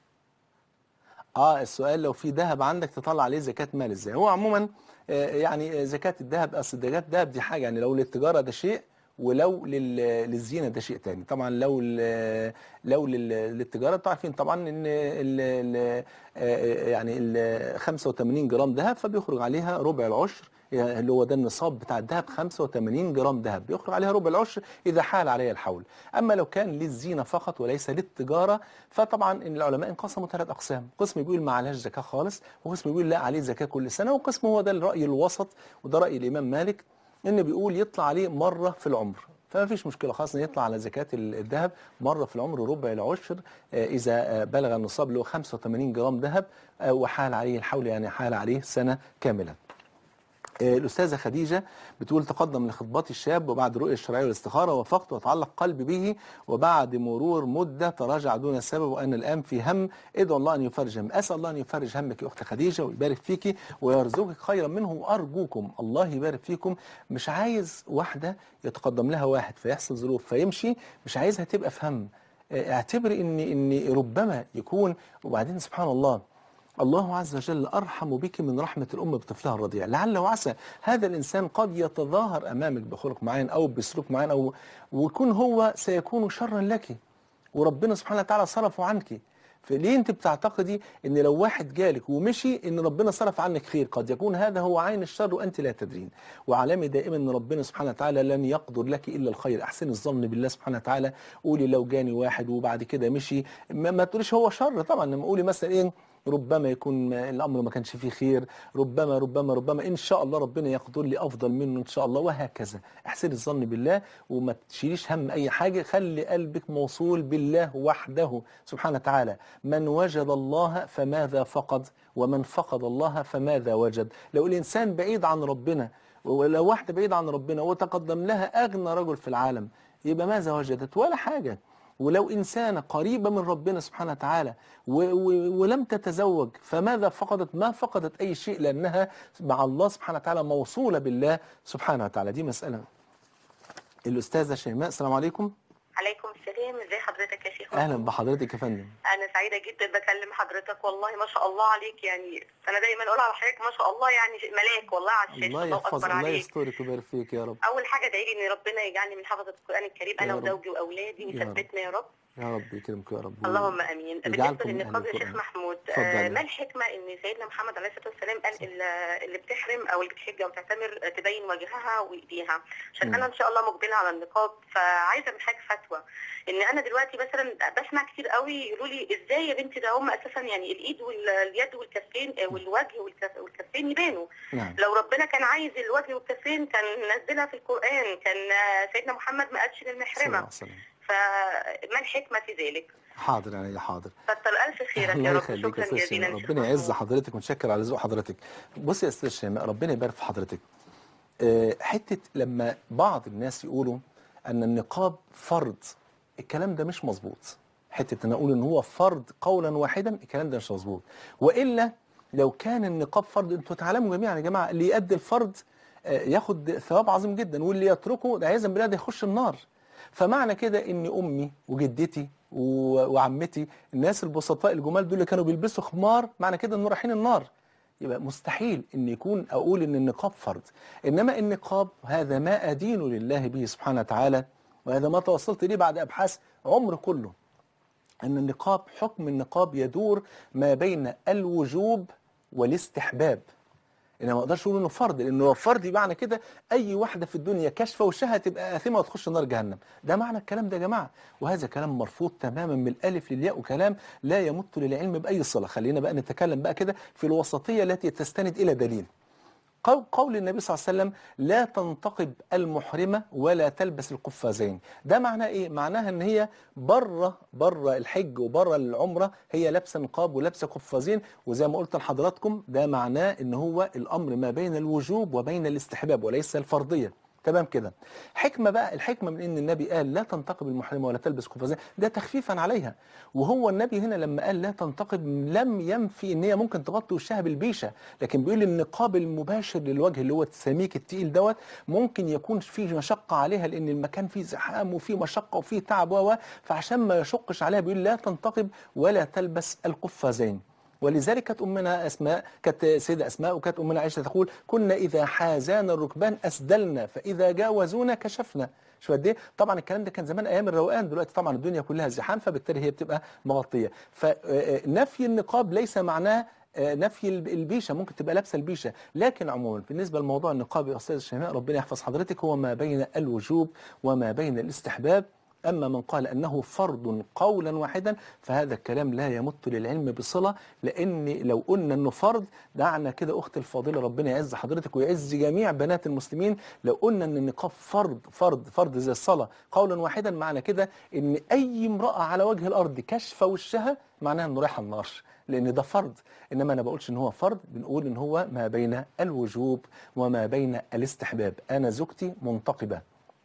اه السؤال لو في ذهب عندك تطلع عليه زكاة مال ازاي هو عموما آه يعني آه، زكاة الذهب اصل زكاة الذهب دي حاجة يعني لو للتجارة ده شيء ولو لل- للزينة ده شيء تاني طبعا لو ال- لو لل- للتجارة انتوا عارفين طبعا ان ال ال آه، يعني ال 85 جرام ذهب فبيخرج عليها ربع العشر يعني اللي هو ده النصاب بتاع الذهب 85 جرام ذهب بيخرج عليها ربع العشر اذا حال عليها الحول اما لو كان للزينه فقط وليس للتجاره فطبعا إن العلماء انقسموا ثلاث اقسام قسم بيقول ما عليهاش زكاه خالص وقسم بيقول لا عليه زكاه كل سنه وقسم هو ده الراي الوسط وده راي الامام مالك ان بيقول يطلع عليه مره في العمر فما فيش مشكله خالص ان يطلع على زكاه ال- الذهب مره في العمر ربع العشر آه، اذا آه، بلغ النصاب اللي هو 85 جرام ذهب آه، وحال عليه الحول يعني حال عليه سنه كامله آه، الأستاذة خديجة بتقول تقدم لخطبات الشاب وبعد رؤية الشرعية والاستخارة وافقت وتعلق قلبي به وبعد مرور مدة تراجع دون سبب وأنا الآن في هم ادعو الله أن يفرج هم أسأل الله أن يفرج همك يا أخت خديجة ويبارك فيك ويرزقك خيرا منه وأرجوكم الله يبارك فيكم مش عايز واحدة يتقدم لها واحد فيحصل ظروف فيمشي مش عايزها تبقى في هم آه، اعتبري ان ان ربما يكون وبعدين سبحان الله الله عز وجل أرحم بك من رحمة الأم بطفلها الرضيع لعل وعسى هذا الإنسان قد يتظاهر أمامك بخلق معين أو بسلوك معين أو ويكون هو سيكون شرا لك وربنا سبحانه وتعالى صرفه عنك فليه انت بتعتقدي ان لو واحد جالك ومشي ان ربنا صرف عنك خير قد يكون هذا هو عين الشر وانت لا تدرين وعلامه دائما ان ربنا سبحانه وتعالى لن يقدر لك الا الخير احسن الظن بالله سبحانه وتعالى قولي لو جاني واحد وبعد كده مشي ما, ما تقوليش هو شر طبعا لما قولي مثلا ايه ربما يكون الامر ما كانش فيه خير ربما ربما ربما ان شاء الله ربنا يقدر لي افضل منه ان شاء الله وهكذا احسن الظن بالله وما تشيليش هم اي حاجه خلي قلبك موصول بالله وحده سبحانه وتعالى من وجد الله فماذا فقد ومن فقد الله فماذا وجد لو الانسان بعيد عن ربنا ولو واحده بعيد عن ربنا وتقدم لها اغنى رجل في العالم يبقى ماذا وجدت ولا حاجه ولو إنسانة قريبة من ربنا سبحانه وتعالى و و ولم تتزوج فماذا فقدت ما فقدت أي شيء لأنها مع الله سبحانه وتعالى موصولة بالله سبحانه وتعالى دي مسألة الأستاذة شيماء السلام عليكم عليكم السلام ازي حضرتك يا شيخ أهلا بحضرتك يا فندم انا سعيده جدا بكلم حضرتك والله ما شاء الله عليك يعني انا دايما اقول على حضرتك ما شاء الله يعني ملاك والله على الشاشه الله الله يحفظ اكبر الله عليك يسترك ويبارك فيك يا رب اول حاجه ادعي لي ان ربنا يجعلني من حفظه القران الكريم انا يا رب. وزوجي واولادي يا رب. ويثبتنا يا رب يا رب يكرمك يا رب اللهم امين يجعلكم بالنسبه من للنقاب أهل يا شيخ القرآن. محمود اتفضل. آه ما الحكمه ان سيدنا محمد عليه الصلاه والسلام قال ال- اللي بتحرم او اللي بتحج او تعتمر آه، تبين وجهها وايديها عشان مم. انا ان شاء الله مقبله على النقاب فعايزه من حضرتك فتوى ان انا دلوقتي مثلا بسمع كتير قوي يقولوا لي ازاي يا بنتي ده هم اساسا يعني الايد واليد والكفين آه، والوجه والكف- والكفين يبانوا نعم لو ربنا كان عايز الوجه والكفين كان نزلها في القران كان آه، سيدنا محمد ما قالش صلى الله للمحرمه عليه وسلم فما الحكمه في ذلك حاضر يعني حاضر كتر الف خيرك يا الله رب يخليك يا شكرا استاذ جزيلا شيماء شيخ ربنا يعز محمود. حضرتك ونشكر على ذوق حضرتك بصي يا استاذ شيماء ربنا يبارك في حضرتك آه، حته لما بعض الناس يقولوا ان النقاب فرض الكلام ده مش مظبوط حته ان اقول ان هو فرض قولا واحدا الكلام ده مش مظبوط والا لو كان النقاب فرض انتوا تعلموا جميعا يا جماعه اللي يؤدي الفرض آه، ياخد ثواب عظيم جدا واللي يتركه ده عياذا بالله ده يخش النار فمعنى كده ان امي وجدتي و- وعمتي الناس البسطاء الجمال دول اللي كانوا بيلبسوا خمار معنى كده انه رايحين النار يبقى مستحيل ان يكون اقول ان النقاب فرض انما النقاب هذا ما ادين لله به سبحانه وتعالى وهذا ما توصلت اليه بعد ابحاث عمر كله ان النقاب حكم النقاب يدور ما بين الوجوب والاستحباب انا ما اقدرش اقول انه فرض لانه لو فرض يبقى معنى كده اي واحده في الدنيا كاشفه وشها تبقى اثمه وتخش نار جهنم ده معنى الكلام ده يا جماعه وهذا كلام مرفوض تماما من الالف للياء وكلام لا يمت للعلم باي صله خلينا بقى نتكلم بقى كده في الوسطيه التي تستند الى دليل قول, قول النبي صلى الله عليه وسلم لا تنتقب المحرمة ولا تلبس القفازين ده معناه ايه معناها ان هي بره بره الحج وبره العمرة هي لابسه نقاب ولابسه قفازين وزي ما قلت لحضراتكم ده معناه ان هو الامر ما بين الوجوب وبين الاستحباب وليس الفرضية تمام كده حكمة بقى الحكمة من ان النبي قال لا تنتقب المحرمة ولا تلبس قفازين ده تخفيفا عليها وهو النبي هنا لما قال لا تنتقب لم ينفي ان هي ممكن تغطي وشها بالبيشة لكن بيقول النقاب المباشر للوجه اللي هو السميك التقيل دوت ممكن يكون فيه مشقة عليها لان المكان فيه زحام وفيه مشقة وفيه تعب و فعشان ما يشقش عليها بيقول لا تنتقب ولا تلبس القفازين ولذلك كانت امنا اسماء كانت سيده اسماء وكانت امنا عائشه تقول كنا اذا حازانا الركبان اسدلنا فاذا جاوزونا كشفنا شو قد ايه طبعا الكلام ده كان زمان ايام الروقان دلوقتي طبعا الدنيا كلها زحام فبالتالي هي بتبقى مغطيه فنفي النقاب ليس معناه نفي البيشه ممكن تبقى لابسه البيشه لكن عموما بالنسبه لموضوع النقاب يا استاذ شيماء ربنا يحفظ حضرتك هو ما بين الوجوب وما بين الاستحباب أما من قال أنه فرض قولا واحدا فهذا الكلام لا يمت للعلم بصلة لأن لو قلنا أنه فرض دعنا كده أخت الفاضلة ربنا يعز حضرتك ويعز جميع بنات المسلمين لو قلنا أن النقاب فرض فرض فرض زي الصلاة قولا واحدا معنى كده أن أي امرأة على وجه الأرض كشف وشها معناها أنه رايح النار لان ده فرض انما انا بقولش ان هو فرض بنقول ان هو ما بين الوجوب وما بين الاستحباب انا زوجتي منتقبه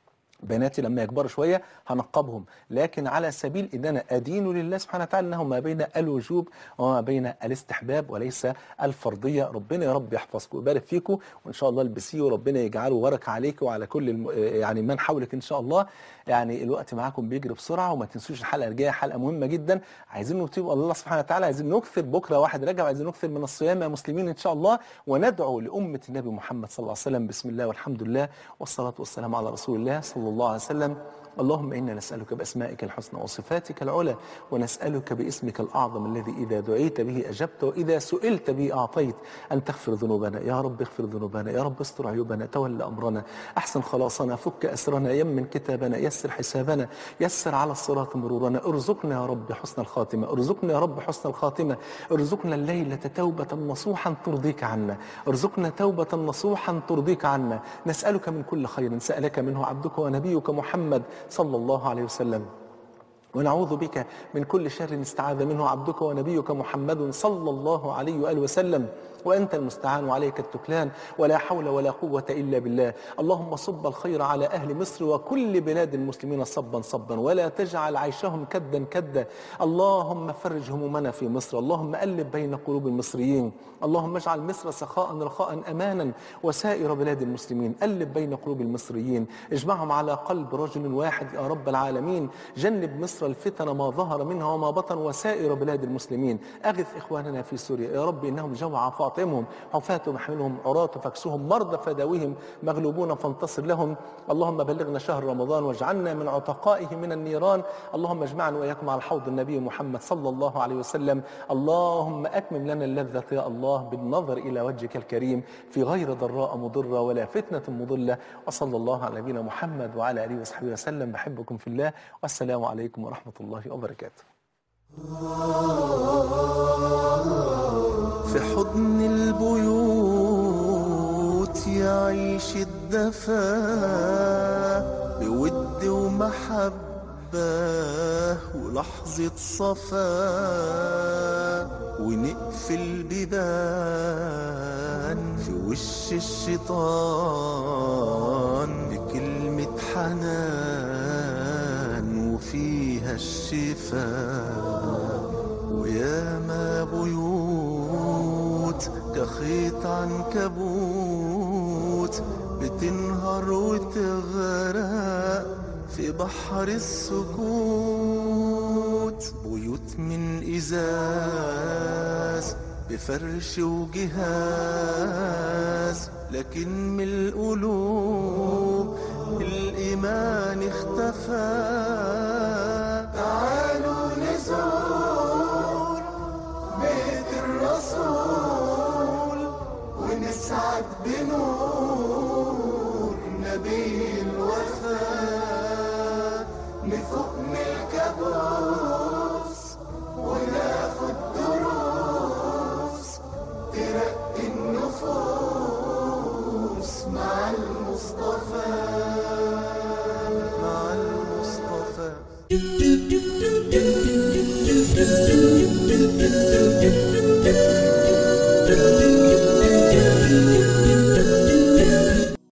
بناتي لما يكبروا شوية هنقبهم لكن على سبيل ان انا ادين لله سبحانه وتعالى انه ما بين الوجوب وما بين الاستحباب وليس الفرضية ربنا يا رب يحفظكم ويبارك فيكم وان شاء الله البسيه وربنا يجعله بركة عليك وعلى كل الم... يعني من حولك ان شاء الله يعني الوقت معاكم بيجري بسرعة وما تنسوش الحلقة الجاية حلقة مهمة جدا عايزين نطيب الله سبحانه وتعالى عايزين نكثر بكرة واحد رجب عايزين نكثر من الصيام يا مسلمين ان شاء الله وندعو لأمة النبي محمد صلى الله عليه وسلم بسم الله والحمد لله والصلاة والسلام على رسول الله صلى الله عليه وسلم اللهم إنا نسألك بأسمائك الحسنى وصفاتك العلى ونسألك باسمك الأعظم الذي إذا دعيت به أجبت وإذا سئلت به أعطيت أن تغفر ذنوبنا يا رب اغفر ذنوبنا يا رب استر عيوبنا تول أمرنا أحسن خلاصنا فك أسرنا يمن كتابنا يسر حسابنا يسر على الصراط مرورنا ارزقنا يا رب حسن الخاتمة ارزقنا يا رب حسن الخاتمة ارزقنا الليلة توبة نصوحا ترضيك عنا ارزقنا توبة نصوحا ترضيك عنا نسألك من كل خير سألك منه عبدك ونبيك محمد صلى الله عليه وسلم ونعوذ بك من كل شر استعاذ منه عبدك ونبيك محمد صلى الله عليه وآله وسلم وأنت المستعان وعليك التكلان ولا حول ولا قوة إلا بالله اللهم صب الخير على أهل مصر وكل بلاد المسلمين صبا صبا ولا تجعل عيشهم كدا كدا اللهم فرج همومنا في مصر اللهم ألف بين قلوب المصريين اللهم اجعل مصر سخاء رخاء أمانا وسائر بلاد المسلمين ألف بين قلوب المصريين اجمعهم على قلب رجل واحد يا رب العالمين جنب مصر الفتن ما ظهر منها وما بطن وسائر بلاد المسلمين أغث إخواننا في سوريا يا رب إنهم جوع فاطمهم حفاة محملهم عراة فاكسهم مرضى فداويهم مغلوبون فانتصر لهم اللهم بلغنا شهر رمضان واجعلنا من عتقائه من النيران اللهم اجمعنا وإياكم على حوض النبي محمد صلى الله عليه وسلم اللهم أتمم لنا اللذة يا الله بالنظر إلى وجهك الكريم في غير ضراء مضرة ولا فتنة مضلة وصلى الله على نبينا محمد وعلى آله وصحبه وسلم بحبكم في الله والسلام عليكم ورحمة الله وبركاته في حضن البيوت يعيش الدفا بود ومحبة ولحظة صفا ونقفل بيبان في وش الشيطان بكلمة حنان وفيها الشفاء وياما بيوت كخيط عنكبوت بتنهار وتغرق في بحر السكوت بيوت من إزاز بفرش وجهاز لكن من القلوب الإيمان اختفى تعالوا نزور بيت الرسول ونسعد بنور نبي الوفاء نفوق من الكابوس وناخد دروس ترقي النفوس مع المصطفى مع المصطفى do do do